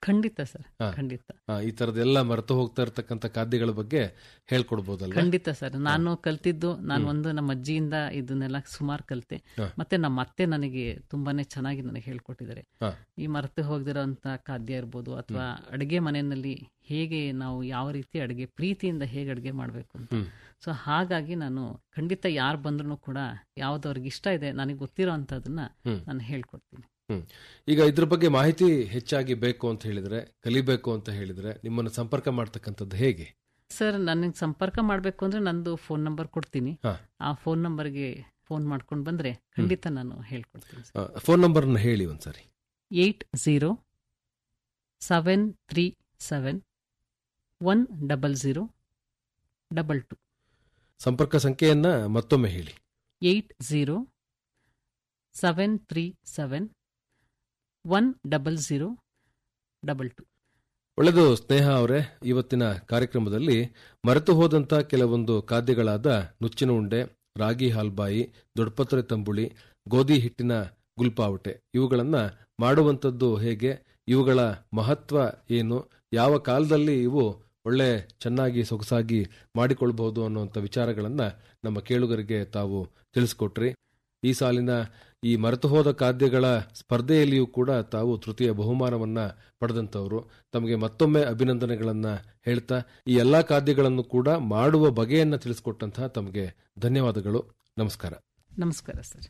ಖಂಡಿತ ಸರ್ ಹಾ. ಖಂಡಿತ ಆ, ಈ ತರದೆಲ್ಲ ಮರೆತು ಹೋಗ್ತಾ ಇರತಕ್ಕಂತ ಖಾದ್ಯಗಳ ಬಗ್ಗೆ ಹೇಳ್ಕೊಡ್ಬೋದಲ್ವಾ ಖಂಡಿತ ಸರ್ ನಾನು ಕಲ್ತಿದ್ದು ನಾನು ಒಂದು ನಮ್ಮ ಅಜ್ಜಿಯಿಂದ ಇದನ್ನೆಲ್ಲ ಸುಮಾರು ಕಲಿತೆ ಹಾ. ಮತ್ತೆ ನಮ್ಮ ಅತ್ತೆ ನನಗೆ ತುಂಬಾನೇ ಚೆನ್ನಾಗಿ ನನಗೆ ಹೇಳ್ಕೊಟ್ಟಿದ್ದಾರೆ ಹಾ. ಈ ಮರೆತು ಹೋಗದಿರೋಂಥ ಖಾದ್ಯ ಇರ್ಬೋದು ಅಥವಾ ಅಡುಗೆ ಮನೆಯಲ್ಲಿ ಹೇಗೆ ನಾವು ಯಾವ ರೀತಿ ಅಡುಗೆ ಪ್ರೀತಿಯಿಂದ ಹೇಗೆ ಅಡುಗೆ ಮಾಡಬೇಕು ಅಂತ ಹ್ಮ್. ಸೊ ಹಾಗಾಗಿ ನಾನು ಖಂಡಿತ ಯಾರು ಬಂದ್ರೂ ಕೂಡ ಯಾವ್ದು ಅವ್ರಿಗೆ ಇಷ್ಟ ಇದೆ ನನಗೆ ಗೊತ್ತಿರೋ ಅಂಥದ್ದನ್ನ ಹ್ಮ್. ನಾನು ಹೇಳ್ಕೊಡ್ತೀನಿ ಹ್ಮ್. ಈಗ ಇದ್ರ ಬಗ್ಗೆ ಮಾಹಿತಿ ಹೆಚ್ಚಾಗಿ ಬೇಕು ಅಂತ ಹೇಳಿದ್ರೆ ಕಲಿಬೇಕು ಅಂತ ಹೇಳಿದ್ರೆ ನಿಮ್ಮನ್ನು ಸಂಪರ್ಕ ಮಾಡ್ತಕ್ಕಂಥದ್ದು ಹೇಗೆ ಸರ್ ನನಗೆ ಸಂಪರ್ಕ ಮಾಡಬೇಕು ಅಂದ್ರೆ ನಂದು ಫೋನ್ ನಂಬರ್ ಕೊಡ್ತೀನಿ ಹಾ. ಆ ಫೋನ್ ನಂಬರ್ಗೆ ಫೋನ್ ಮಾಡ್ಕೊಂಡು ಬಂದ್ರೆ ಖಂಡಿತ ನಾನು ಹೇಳ್ಕೊಡ್ತೀನಿ ಆ, ಫೋನ್ ನಂಬರ್ನ ಹೇಳಿ ಒಂದ್ಸರಿ eight zero seven three seven one double zero double two ಸಂಪರ್ಕ ಸಂಖ್ಯೆಯನ್ನ ಮತ್ತೊಮ್ಮೆ ಹೇಳಿ eight zero seven three seven one double zero double two ಒಳ್ಳೆದು ಸ್ನೇಹ ಅವರೇ ಇವತ್ತಿನ ಕಾರ್ಯಕ್ರಮದಲ್ಲಿ ಮರೆತು ಹೋದಂತ ಕೆಲವೊಂದು ಖಾದ್ಯಗಳಾದ ನುಚ್ಚಿನ ಉಂಡೆ ರಾಗಿ ಹಾಲ್ಬಾಯಿ ದೊಡ್ಡಪತ್ರೆ ತಂಬುಳಿ ಗೋಧಿ ಹಿಟ್ಟಿನ ಗುಲ್ಪಾವಟೆ ಇವುಗಳನ್ನ ಮಾಡುವಂಥದ್ದು ಹೇಗೆ ಇವುಗಳ ಮಹತ್ವ ಏನು ಯಾವ ಕಾಲದಲ್ಲಿ ಇವು ಒಳ್ಳೆ ಚೆನ್ನಾಗಿ ಸೊಗಸಾಗಿ ಮಾಡಿಕೊಳ್ಬಹುದು ಅನ್ನುವಂಥ ವಿಚಾರಗಳನ್ನ ನಮ್ಮ ಕೇಳುಗರಿಗೆ ತಾವು ತಿಳಿಸ್ಕೊಟ್ರಿ ಈ ಸಾಲಿನ ಈ ಮರೆತು ಹೋದ ಖಾದ್ಯಗಳ ಸ್ಪರ್ಧೆಯಲ್ಲಿಯೂ ಕೂಡ ತಾವು ತೃತೀಯ ಬಹುಮಾನವನ್ನ ಪಡೆದಂತವರು ತಮಗೆ ಮತ್ತೊಮ್ಮೆ ಅಭಿನಂದನೆಗಳನ್ನ ಹೇಳ್ತಾ ಈ ಎಲ್ಲಾ ಖಾದ್ಯಗಳನ್ನು ಕೂಡ ಮಾಡುವ ಬಗೆಯನ್ನ ತಿಳಿಸಿಕೊಟ್ಟಂತಹ ತಮಗೆ ಧನ್ಯವಾದಗಳು ನಮಸ್ಕಾರ ನಮಸ್ಕಾರ ಸರ್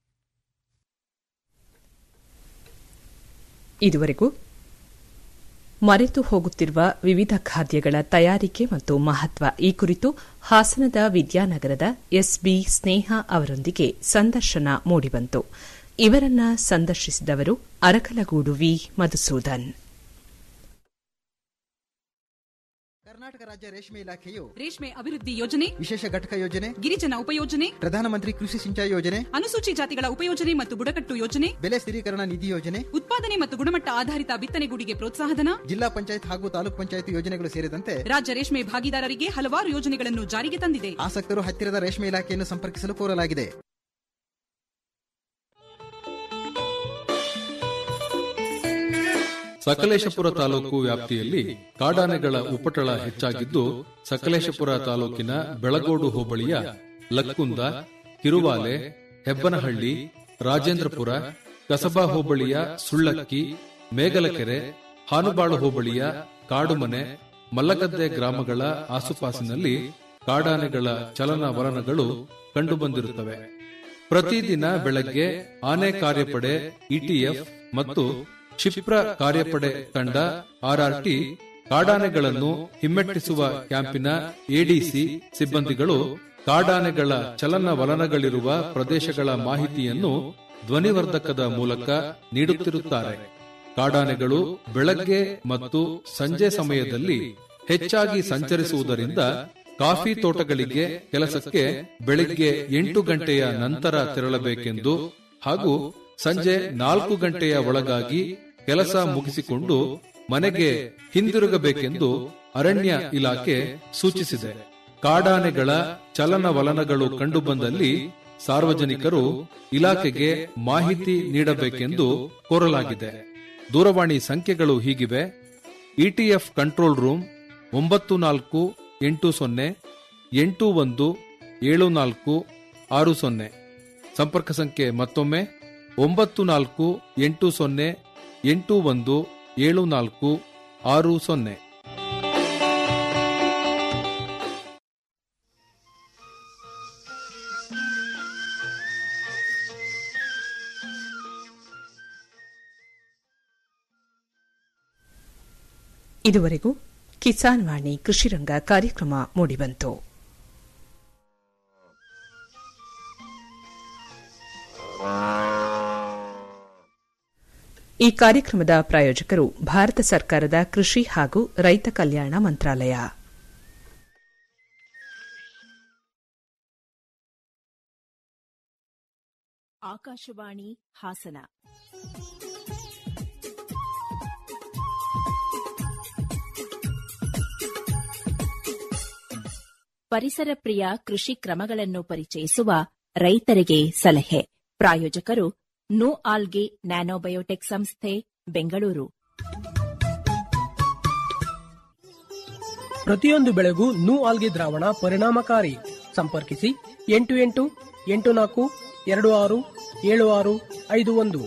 ಇದುವರೆಗೂ ಮರೆತು ಹೋಗುತ್ತಿರುವ ವಿವಿಧ ಖಾದ್ಯಗಳ ತಯಾರಿಕೆ ಮತ್ತು ಮಹತ್ವ ಈ ಕುರಿತು ಹಾಸನದ ವಿದ್ಯಾನಗರದ ಎಸ್ಬಿ ಸ್ನೇಹ ಅವರೊಂದಿಗೆ ಸಂದರ್ಶನ ಮೂಡಿಬಂತು ಇವರನ್ನ ಸಂದರ್ಶಿಸಿದವರು ಅರಕಲಗೂಡು ವಿ ಮಧುಸೂದನ್ ಕರ್ನಾಟಕ ರಾಜ್ಯ ರೇಷ್ಮೆ ಇಲಾಖೆಯು ರೇಷ್ಮೆ ಅಭಿವೃದ್ಧಿ ಯೋಜನೆ ವಿಶೇಷ ಘಟಕ ಯೋಜನೆ ಗಿರಿಜನ ಉಪಯೋಜನೆ ಪ್ರಧಾನಮಂತ್ರಿ ಕೃಷಿ ಸಿಂಚಾಯಿ ಯೋಜನೆ ಅನುಸೂಚಿ ಜಾತಿಗಳ ಉಪಯೋಜನೆ ಮತ್ತು ಬುಡಕಟ್ಟು ಯೋಜನೆ ಬೆಲೆ ಸ್ಥಿರೀಕರಣ ನಿಧಿ ಯೋಜನೆ ಉತ್ಪಾದನೆ ಮತ್ತು ಗುಣಮಟ್ಟ ಆಧಾರಿತ ಬಿತ್ತನೆಗೂಡಿಗೆ ಪ್ರೋತ್ಸಾಹಧನ ಜಿಲ್ಲಾ ಪಂಚಾಯತ್ ಹಾಗೂ ತಾಲೂಕ್ ಪಂಚಾಯತ್ ಯೋಜನೆಗಳು ಸೇರಿದಂತೆ ರಾಜ್ಯ ರೇಷ್ಮೆ ಭಾಗಿದಾರರಿಗೆ ಹಲವಾರು ಯೋಜನೆಗಳನ್ನು ಜಾರಿಗೆ ತಂದಿದೆ ಆಸಕ್ತರು ಹತ್ತಿರದ ರೇಷ್ಮೆ ಇಲಾಖೆಯನ್ನು ಸಂಪರ್ಕಿಸಲು ಕೋರಲಾಗಿದೆ ಸಕಲೇಶಪುರ ತಾಲೂಕು ವ್ಯಾಪ್ತಿಯಲ್ಲಿ ಕಾಡಾನೆಗಳ ಉಪಟಳ ಹೆಚ್ಚಾಗಿದ್ದು ಸಕಲೇಶಪುರ ತಾಲೂಕಿನ ಬೆಳಗೋಡು ಹೋಬಳಿಯ ಲಕ್ಕುಂದ ಕಿರುವಾಲೆ ಹೆಬ್ಬನಹಳ್ಳಿ ರಾಜೇಂದ್ರಪುರ ಕಸಬಾ ಹೋಬಳಿಯ ಸುಳ್ಳಕ್ಕಿ ಮೇಗಲಕೆರೆ ಹಾನುಬಾಳು ಹೋಬಳಿಯ ಕಾಡುಮನೆ ಮಲ್ಲಗದ್ದೆ ಗ್ರಾಮಗಳ ಆಸುಪಾಸಿನಲ್ಲಿ ಕಾಡಾನೆಗಳ ಚಲನವಲನಗಳು ಕಂಡುಬಂದಿರುತ್ತವೆ ಪ್ರತಿದಿನ ಬೆಳಗ್ಗೆ ಆನೆ ಕಾರ್ಯಪಡೆ ಇಟಿಎಫ್ ಮತ್ತು ಕ್ಷಿಪ್ರ ಕಾರ್ಯಪಡೆ ತಂಡ ಆರ್ಆರ್ಟಿ ಕಾಡಾನೆಗಳನ್ನು ಹಿಮ್ಮೆಟ್ಟಿಸುವ ಕ್ಯಾಂಪಿನ ಎಡಿಸಿ ಸಿಬ್ಬಂದಿಗಳು ಕಾಡಾನೆಗಳ ಚಲನವಲನಗಳಿರುವ ಪ್ರದೇಶಗಳ ಮಾಹಿತಿಯನ್ನು ಧ್ವನಿವರ್ಧಕದ ಮೂಲಕ ನೀಡುತ್ತಿರುತ್ತಾರೆ ಕಾಡಾನೆಗಳು ಬೆಳಗ್ಗೆ ಮತ್ತು ಸಂಜೆ ಸಮಯದಲ್ಲಿ ಹೆಚ್ಚಾಗಿ ಸಂಚರಿಸುವುದರಿಂದ ಕಾಫಿ ತೋಟಗಳಿಗೆ ಕೆಲಸಕ್ಕೆ ಬೆಳಿಗ್ಗೆ ಎಂಟು ಗಂಟೆಯ ನಂತರ ತೆರಳಬೇಕೆಂದು ಹಾಗೂ ಸಂಜೆ ನಾಲ್ಕು ಗಂಟೆಯ ಒಳಗಾಗಿ ಕೆಲಸ ಮುಗಿಸಿಕೊಂಡು ಮನೆಗೆ ಹಿಂದಿರುಗಬೇಕೆಂದು ಅರಣ್ಯ ಇಲಾಖೆ ಸೂಚಿಸಿದೆ ಕಾಡಾನೆಗಳ ಚಲನವಲನಗಳು ಕಂಡುಬಂದಲ್ಲಿ ಸಾರ್ವಜನಿಕರು ಇಲಾಖೆಗೆ ಮಾಹಿತಿ ನೀಡಬೇಕೆಂದು ಕೋರಲಾಗಿದೆ ದೂರವಾಣಿ ಸಂಖ್ಯೆಗಳು ಹೀಗಿವೆ ಇಟಿಎಫ್ ಕಂಟ್ರೋಲ್ ರೂಮ್ ಒಂಬತ್ತು ನಾಲ್ಕು ಎಂಟು ಸೊನ್ನೆ ಎಂಟು ಒಂದು ಏಳು ನಾಲ್ಕು ಆರು ಸೊನ್ನೆ ಸಂಪರ್ಕ ಸಂಖ್ಯೆ ಮತ್ತೊಮ್ಮೆ ಒಂಬತ್ತು ನಾಲ್ಕು ಎಂಟು ಸೊನ್ನೆ ಎಂಟು ಒಂದು ಏಳು ನಾಲ್ಕು ಆರು ಸೊನ್ನೆ ಇದುವರೆಗೂ ಕಿಸಾನ್ ವಾಣಿ ಕೃಷಿರಂಗ ಕಾರ್ಯಕ್ರಮ ಮೂಡಿಬಂತು ಈ ಕಾರ್ಯಕ್ರಮದ ಪ್ರಾಯೋಜಕರು ಭಾರತ ಸರ್ಕಾರದ ಕೃಷಿ ಹಾಗೂ ರೈತ ಕಲ್ಯಾಣ ಮಂತ್ರಾಲಯ ಆಕಾಶವಾಣಿ ಹಾಸನ ಪರಿಸರ ಪ್ರಿಯ ಕೃಷಿ ಕ್ರಮಗಳನ್ನು ಪರಿಚಯಿಸುವ ರೈತರಿಗೆ ಸಲಹೆ ಪ್ರಾಯೋಜಕರು ನೋ ಆಲ್ಗೆ ನ್ಯಾನೋಬಯೋಟೆಕ್ ಸಂಸ್ಥೆ ಬೆಂಗಳೂರು ಪ್ರತಿಯೊಂದು ಬೆಳೆಗೂ ನೂ ಆಲ್ಗೆ ದ್ರಾವಣ ಪರಿಣಾಮಕಾರಿ ಸಂಪರ್ಕಿಸಿ ಎಂಟು ಎಂಟು ಎಂಟು ನಾಲ್ಕು ಎರಡು ಆರು ಏಳು ಆರು ಐದು ಒಂದು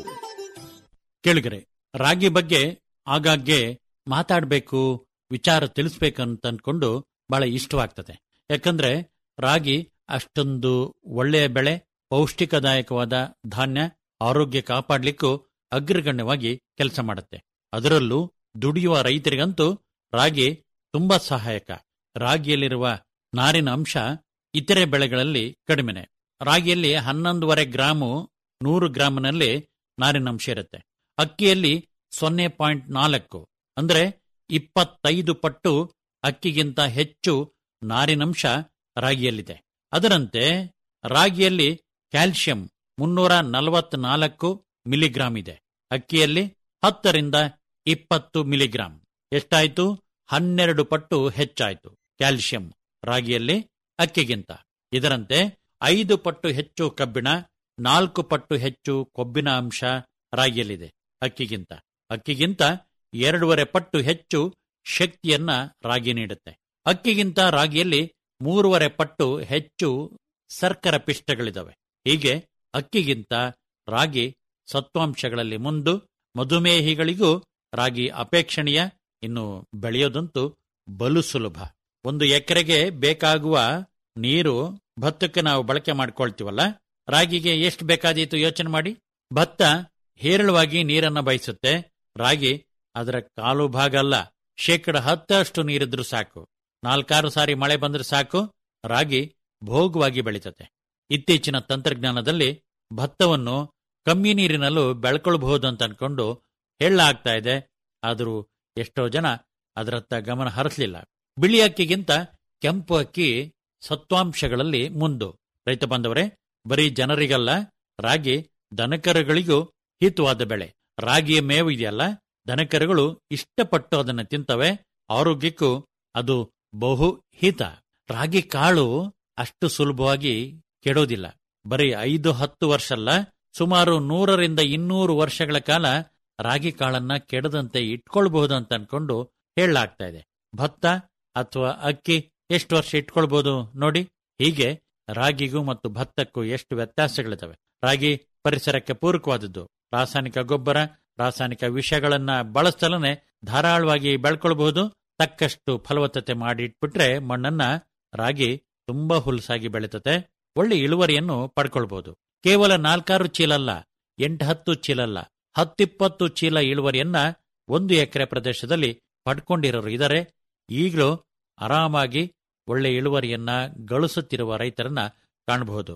ಕೇಳಿಗರೆ ರಾಗಿ ಬಗ್ಗೆ ಆಗಾಗ್ಗೆ ಮಾತಾಡಬೇಕು ವಿಚಾರ ತಿಳಿಸ್ಬೇಕಂತ ಅನ್ಕೊಂಡು ಬಹಳ ಇಷ್ಟವಾಗ್ತದೆ ಯಾಕಂದ್ರೆ ರಾಗಿ ಅಷ್ಟೊಂದು ಒಳ್ಳೆಯ ಬೆಳೆ ಪೌಷ್ಟಿಕದಾಯಕವಾದ ಧಾನ್ಯ ಆರೋಗ್ಯ ಕಾಪಾಡ್ಲಿಕ್ಕೂ ಅಗ್ರಗಣ್ಯವಾಗಿ ಕೆಲಸ ಮಾಡುತ್ತೆ ಅದರಲ್ಲೂ ದುಡಿಯುವ ರೈತರಿಗಂತೂ ರಾಗಿ ತುಂಬಾ ಸಹಾಯಕ ರಾಗಿಯಲ್ಲಿರುವ ನಾರಿನ ಅಂಶ ಇತರೆ ಬೆಳೆಗಳಲ್ಲಿ ಕಡಿಮೆನೆ ರಾಗಿಯಲ್ಲಿ ಹನ್ನೊಂದುವರೆ ಗ್ರಾಮು ನೂರು ಗ್ರಾಮಿನಲ್ಲಿ ನಾರಿನಂಶ ಇರುತ್ತೆ ಅಕ್ಕಿಯಲ್ಲಿ ಸೊನ್ನೆ ಪಾಯಿಂಟ್ ನಾಲ್ಕು ಅಂದ್ರೆ ಇಪ್ಪತ್ತೈದು ಪಟ್ಟು ಅಕ್ಕಿಗಿಂತ ಹೆಚ್ಚು ನಾರಿನಂಶ ರಾಗಿಯಲ್ಲಿದೆ ಅದರಂತೆ ರಾಗಿಯಲ್ಲಿ ಕ್ಯಾಲ್ಸಿಯಂ ಮುನ್ನೂರ ನಲವತ್ನಾಲ್ಕು ಮಿಲಿಗ್ರಾಂ ಇದೆ ಅಕ್ಕಿಯಲ್ಲಿ ಹತ್ತರಿಂದ ಇಪ್ಪತ್ತು ಮಿಲಿಗ್ರಾಂ ಎಷ್ಟಾಯ್ತು ಹನ್ನೆರಡು ಪಟ್ಟು ಹೆಚ್ಚಾಯ್ತು ಕ್ಯಾಲ್ಸಿಯಂ ರಾಗಿಯಲ್ಲಿ ಅಕ್ಕಿಗಿಂತ ಇದರಂತೆ ಐದು ಪಟ್ಟು ಹೆಚ್ಚು ಕಬ್ಬಿಣ ನಾಲ್ಕು ಪಟ್ಟು ಹೆಚ್ಚು ಕೊಬ್ಬಿನ ಅಂಶ ರಾಗಿಯಲ್ಲಿದೆ ಅಕ್ಕಿಗಿಂತ ಅಕ್ಕಿಗಿಂತ ಎರಡೂವರೆ ಪಟ್ಟು ಹೆಚ್ಚು ಶಕ್ತಿಯನ್ನ ರಾಗಿ ನೀಡುತ್ತೆ ಅಕ್ಕಿಗಿಂತ ರಾಗಿಯಲ್ಲಿ ಮೂರುವರೆ ಪಟ್ಟು ಹೆಚ್ಚು ಸರ್ಕರ ಪಿಷ್ಟಗಳಿದಾವೆ ಹೀಗೆ ಅಕ್ಕಿಗಿಂತ ರಾಗಿ ಸತ್ವಾಂಶಗಳಲ್ಲಿ ಮುಂದು ಮಧುಮೇಹಿಗಳಿಗೂ ರಾಗಿ ಅಪೇಕ್ಷಣೀಯ ಇನ್ನು ಬೆಳೆಯೋದಂತೂ ಬಲು ಸುಲಭ ಒಂದು ಎಕರೆಗೆ ಬೇಕಾಗುವ ನೀರು ಭತ್ತಕ್ಕೆ ನಾವು ಬಳಕೆ ಮಾಡ್ಕೊಳ್ತೀವಲ್ಲ ರಾಗಿಗೆ ಎಷ್ಟು ಬೇಕಾದೀತು ಯೋಚನೆ ಮಾಡಿ ಭತ್ತ ಹೇರಳವಾಗಿ ನೀರನ್ನ ಬಯಸುತ್ತೆ ರಾಗಿ ಅದರ ಕಾಲು ಭಾಗ ಅಲ್ಲ ಶೇಕಡ ಹತ್ತಷ್ಟು ನೀರಿದ್ರೂ ಸಾಕು ನಾಲ್ಕಾರು ಸಾರಿ ಮಳೆ ಬಂದ್ರೆ ಸಾಕು ರಾಗಿ ಭೋಗವಾಗಿ ಬೆಳೀತತೆ ಇತ್ತೀಚಿನ ತಂತ್ರಜ್ಞಾನದಲ್ಲಿ ಭತ್ತವನ್ನು ಕಮ್ಮಿ ನೀರಿನಲ್ಲೂ ಬೆಳ್ಕೊಳ್ಬಹುದು ಅಂತ ಅನ್ಕೊಂಡು ಹೇಳಲಾಗ್ತಾ ಇದೆ ಆದರೂ ಎಷ್ಟೋ ಜನ ಅದರತ್ತ ಗಮನ ಹರಿಸಲಿಲ್ಲ ಬಿಳಿ ಅಕ್ಕಿಗಿಂತ ಕೆಂಪು ಅಕ್ಕಿ ಸತ್ವಾಂಶಗಳಲ್ಲಿ ಮುಂದು ರೈತ ಬಂದವರೇ ಬರೀ ಜನರಿಗಲ್ಲ ರಾಗಿ ದನಕರುಗಳಿಗೂ ಹಿತವಾದ ಬೆಳೆ ರಾಗಿಯ ಮೇವು ಇದೆಯಲ್ಲ ದನಕರುಗಳು ಇಷ್ಟಪಟ್ಟು ಅದನ್ನು ತಿಂತವೆ ಆರೋಗ್ಯಕ್ಕೂ ಅದು ಬಹು ಹಿತ ರಾಗಿ ಕಾಳು ಅಷ್ಟು ಸುಲಭವಾಗಿ ಕೆಡೋದಿಲ್ಲ ಬರೀ ಐದು ಹತ್ತು ವರ್ಷ ಅಲ್ಲ ಸುಮಾರು ನೂರರಿಂದ ಇನ್ನೂರು ವರ್ಷಗಳ ಕಾಲ ರಾಗಿ ಕಾಳನ್ನ ಕೆಡದಂತೆ ಇಟ್ಕೊಳ್ಬಹುದು ಅಂತ ಅನ್ಕೊಂಡು ಹೇಳಲಾಗ್ತಾ ಇದೆ ಭತ್ತ ಅಥವಾ ಅಕ್ಕಿ ಎಷ್ಟು ವರ್ಷ ಇಟ್ಕೊಳ್ಬಹುದು ನೋಡಿ ಹೀಗೆ ರಾಗಿಗೂ ಮತ್ತು ಭತ್ತಕ್ಕೂ ಎಷ್ಟು ವ್ಯತ್ಯಾಸಗಳಿದಾವೆ ರಾಗಿ ಪರಿಸರಕ್ಕೆ ಪೂರಕವಾದದ್ದು ರಾಸಾಯನಿಕ ಗೊಬ್ಬರ ರಾಸಾಯನಿಕ ವಿಷಗಳನ್ನ ಬಳಸ್ತಲನೆ ಧಾರಾಳವಾಗಿ ಬೆಳ್ಕೊಳ್ಬಹುದು ತಕ್ಕಷ್ಟು ಫಲವತ್ತತೆ ಮಾಡಿ ಇಟ್ಬಿಟ್ರೆ ಮಣ್ಣನ್ನ ರಾಗಿ ತುಂಬಾ ಹುಲ್ಸಾಗಿ ಬೆಳೀತತೆ ಒಳ್ಳೆ ಇಳುವರಿಯನ್ನು ಪಡ್ಕೊಳ್ಬಹುದು ಕೇವಲ ನಾಲ್ಕಾರು ಚೀಲ ಅಲ್ಲ ಎಂಟು ಹತ್ತು ಚೀಲ ಅಲ್ಲ ಹತ್ತಿಪ್ಪತ್ತು ಚೀಲ ಇಳುವರಿಯನ್ನ ಒಂದು ಎಕರೆ ಪ್ರದೇಶದಲ್ಲಿ ಪಡ್ಕೊಂಡಿರೋರು ಇದ್ದಾರೆ ಈಗಲೂ ಆರಾಮಾಗಿ ಒಳ್ಳೆ ಇಳುವರಿಯನ್ನ ಗಳಿಸುತ್ತಿರುವ ರೈತರನ್ನ ಕಾಣಬಹುದು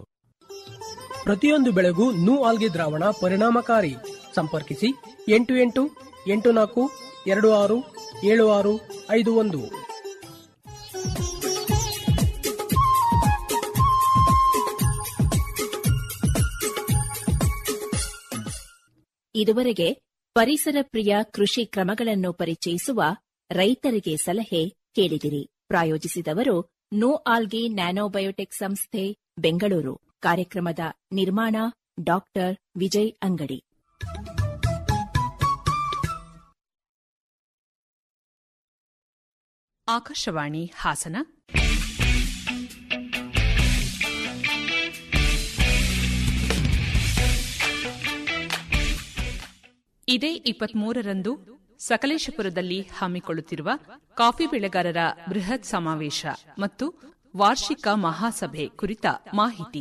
ಪ್ರತಿಯೊಂದು ಬೆಳೆಗೂ ನೂ ಆಲ್ಗೆ ದ್ರಾವಣ ಪರಿಣಾಮಕಾರಿ ಸಂಪರ್ಕಿಸಿ ಎಂಟು ಎಂಟು ಎಂಟು ನಾಲ್ಕು ಎರಡು ಆರು ಏಳು ಆರು ಐದು ಒಂದು ಇದುವರೆಗೆ ಪರಿಸರ ಪ್ರಿಯ ಕೃಷಿ ಕ್ರಮಗಳನ್ನು ಪರಿಚಯಿಸುವ ರೈತರಿಗೆ ಸಲಹೆ ಕೇಳಿದಿರಿ ಪ್ರಾಯೋಜಿಸಿದವರು ನೋ ಆಲ್ಗಿ ನ್ಯಾನೋಬಯೋಟೆಕ್ ಸಂಸ್ಥೆ ಬೆಂಗಳೂರು ಕಾರ್ಯಕ್ರಮದ ನಿರ್ಮಾಣ ಡಾಕ್ಟರ್ ವಿಜಯ್ ಅಂಗಡಿ ಆಕಾಶವಾಣಿ ಹಾಸನ ಇದೇ ಇಪ್ಪತ್ಮೂರರಂದು ಸಕಲೇಶಪುರದಲ್ಲಿ ಹಮ್ಮಿಕೊಳ್ಳುತ್ತಿರುವ ಕಾಫಿ ಬೆಳೆಗಾರರ ಬೃಹತ್ ಸಮಾವೇಶ ಮತ್ತು ವಾರ್ಷಿಕ ಮಹಾಸಭೆ ಕುರಿತ ಮಾಹಿತಿ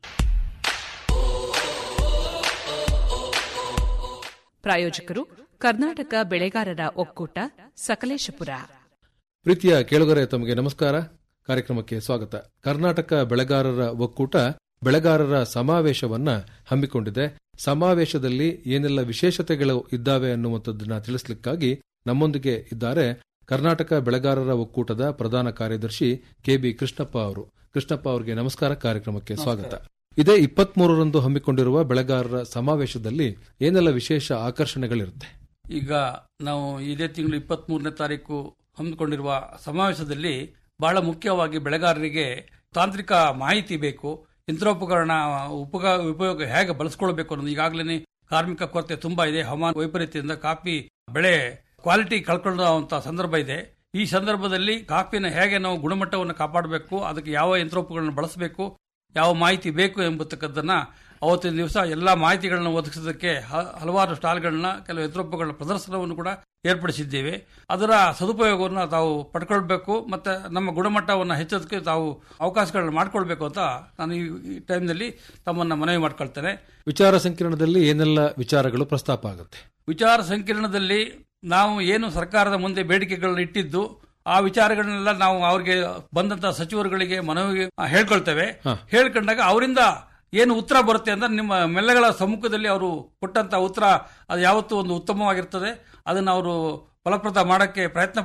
ಪ್ರಾಯೋಜಕರು ಕರ್ನಾಟಕ ಬೆಳೆಗಾರರ ಒಕ್ಕೂಟ ಸಕಲೇಶಪುರ ಪ್ರೀತಿಯ ಕೇಳುಗರೆ ತಮಗೆ ನಮಸ್ಕಾರ ಕಾರ್ಯಕ್ರಮಕ್ಕೆ ಸ್ವಾಗತ ಕರ್ನಾಟಕ ಬೆಳೆಗಾರರ ಒಕ್ಕೂಟ ಬೆಳೆಗಾರರ ಸಮಾವೇಶವನ್ನ ಹಮ್ಮಿಕೊಂಡಿದೆ ಸಮಾವೇಶದಲ್ಲಿ ಏನೆಲ್ಲ ವಿಶೇಷತೆಗಳು ಇದ್ದಾವೆ ಅನ್ನುವಂಥದ್ದನ್ನ ತಿಳಿಸ್ಲಿಕ್ಕಾಗಿ ನಮ್ಮೊಂದಿಗೆ ಇದ್ದಾರೆ ಕರ್ನಾಟಕ ಬೆಳೆಗಾರರ ಒಕ್ಕೂಟದ ಪ್ರಧಾನ ಕಾರ್ಯದರ್ಶಿ ಕೆಬಿ ಕೃಷ್ಣಪ್ಪ ಅವರು ಕೃಷ್ಣಪ್ಪ ಅವರಿಗೆ ನಮಸ್ಕಾರ ಕಾರ್ಯಕ್ರಮಕ್ಕೆ ಸ್ವಾಗತ ಇದೇ ಇಪ್ಪತ್ಮೂರರಂದು ಹಮ್ಮಿಕೊಂಡಿರುವ ಬೆಳೆಗಾರರ ಸಮಾವೇಶದಲ್ಲಿ ಏನೆಲ್ಲ ವಿಶೇಷ ಆಕರ್ಷಣೆಗಳಿರುತ್ತೆ ಈಗ ನಾವು ಇದೇ ತಿಂಗಳು ಇಪ್ಪತ್ತ್ ಮೂರನೇ ತಾರೀಕು ಹಮ್ಮಿಕೊಂಡಿರುವ ಸಮಾವೇಶದಲ್ಲಿ ಬಹಳ ಮುಖ್ಯವಾಗಿ ಬೆಳೆಗಾರರಿಗೆ ತಾಂತ್ರಿಕ ಮಾಹಿತಿ ಬೇಕು ಯಂತ್ರೋಪಕರಣ ಉಪಗ ಉಪಯೋಗ ಹೇಗೆ ಬಳಸ್ಕೊಳ್ಬೇಕು ಅನ್ನೋದು ಈಗಾಗಲೇ ಕಾರ್ಮಿಕ ಕೊರತೆ ತುಂಬಾ ಇದೆ ಹವಾಮಾನ ವೈಪರೀತ್ಯದಿಂದ ಕಾಫಿ ಬೆಳೆ ಕ್ವಾಲಿಟಿ ಕಳ್ಕೊಳ್ಳುವಂತ ಸಂದರ್ಭ ಇದೆ ಈ ಸಂದರ್ಭದಲ್ಲಿ ಕಾಫಿನ ಹೇಗೆ ನಾವು ಗುಣಮಟ್ಟವನ್ನು ಕಾಪಾಡಬೇಕು ಅದಕ್ಕೆ ಯಾವ ಯಂತ್ರೋಪಕರಣಗಳನ್ನು ಬಳಸಬೇಕು ಯಾವ ಮಾಹಿತಿ ಬೇಕು ಎಂಬತಕ್ಕದ್ದನ್ನ ಅವತ್ತಿನ ದಿವಸ ಎಲ್ಲ ಮಾಹಿತಿಗಳನ್ನು ಒದಗಿಸೋದಕ್ಕೆ ಹ- ಹಲವಾರು ಸ್ಟಾಲ್ಗಳನ್ನ ಕೆಲವು ಯಂತ್ರೋಪಕರಣಗಳ ಪ್ರದರ್ಶನವನ್ನು ಕೂಡ ಏರ್ಪಡಿಸಿದ್ದೇವೆ ಅದರ ಸದುಪಯೋಗವನ್ನು ತಾವು ಪಡ್ಕೊಳ್ಬೇಕು ಮತ್ತೆ ನಮ್ಮ ಗುಣಮಟ್ಟವನ್ನು ಹೆಚ್ಚೋದಕ್ಕೆ ತಾವು ಅವಕಾಶಗಳನ್ನು ಮಾಡಿಕೊಳ್ಬೇಕು ಅಂತ ನಾನು ಈ ಈ ಟೈಮ್ನಲ್ಲಿ ತಮ್ಮನ್ನ ಮನವಿ ಮಾಡ್ಕೊಳ್ತೇನೆ ವಿಚಾರ ಸಂಕಿರಣದಲ್ಲಿ ಏನೆಲ್ಲ ವಿಚಾರಗಳು ಪ್ರಸ್ತಾಪ ಆಗುತ್ತೆ ವಿಚಾರ ಸಂಕಿರಣದಲ್ಲಿ ನಾವು ಏನು ಸರ್ಕಾರದ ಮುಂದೆ ಬೇಡಿಕೆಗಳನ್ನ ಇಟ್ಟಿದ್ದು ಆ ವಿಚಾರಗಳನ್ನೆಲ್ಲ ನಾವು ಅವ್ರಿಗೆ ಬಂದಂತ ಸಚಿವರುಗಳಿಗೆ ಮನವಿ ಹೇಳ್ಕೊಳ್ತೇವೆ ಹೇಳ್ಕೊಂಡಾಗ ಅವರಿಂದ ಏನು ಉತ್ತರ ಬರುತ್ತೆ ಅಂದ್ರೆ ನಿಮ್ಮ ಮೆಲ್ಲಗಳ ಸಮ್ಮುಖದಲ್ಲಿ ಅವರು ಕೊಟ್ಟಂತ ಉತ್ತರ ಅದು ಯಾವತ್ತೂ ಒಂದು ಉತ್ತಮವಾಗಿರ್ತದೆ ಅದನ್ನು ಅವರು ಫಲಪ್ರದ ಮಾಡಕ್ಕೆ ಪ್ರಯತ್ನ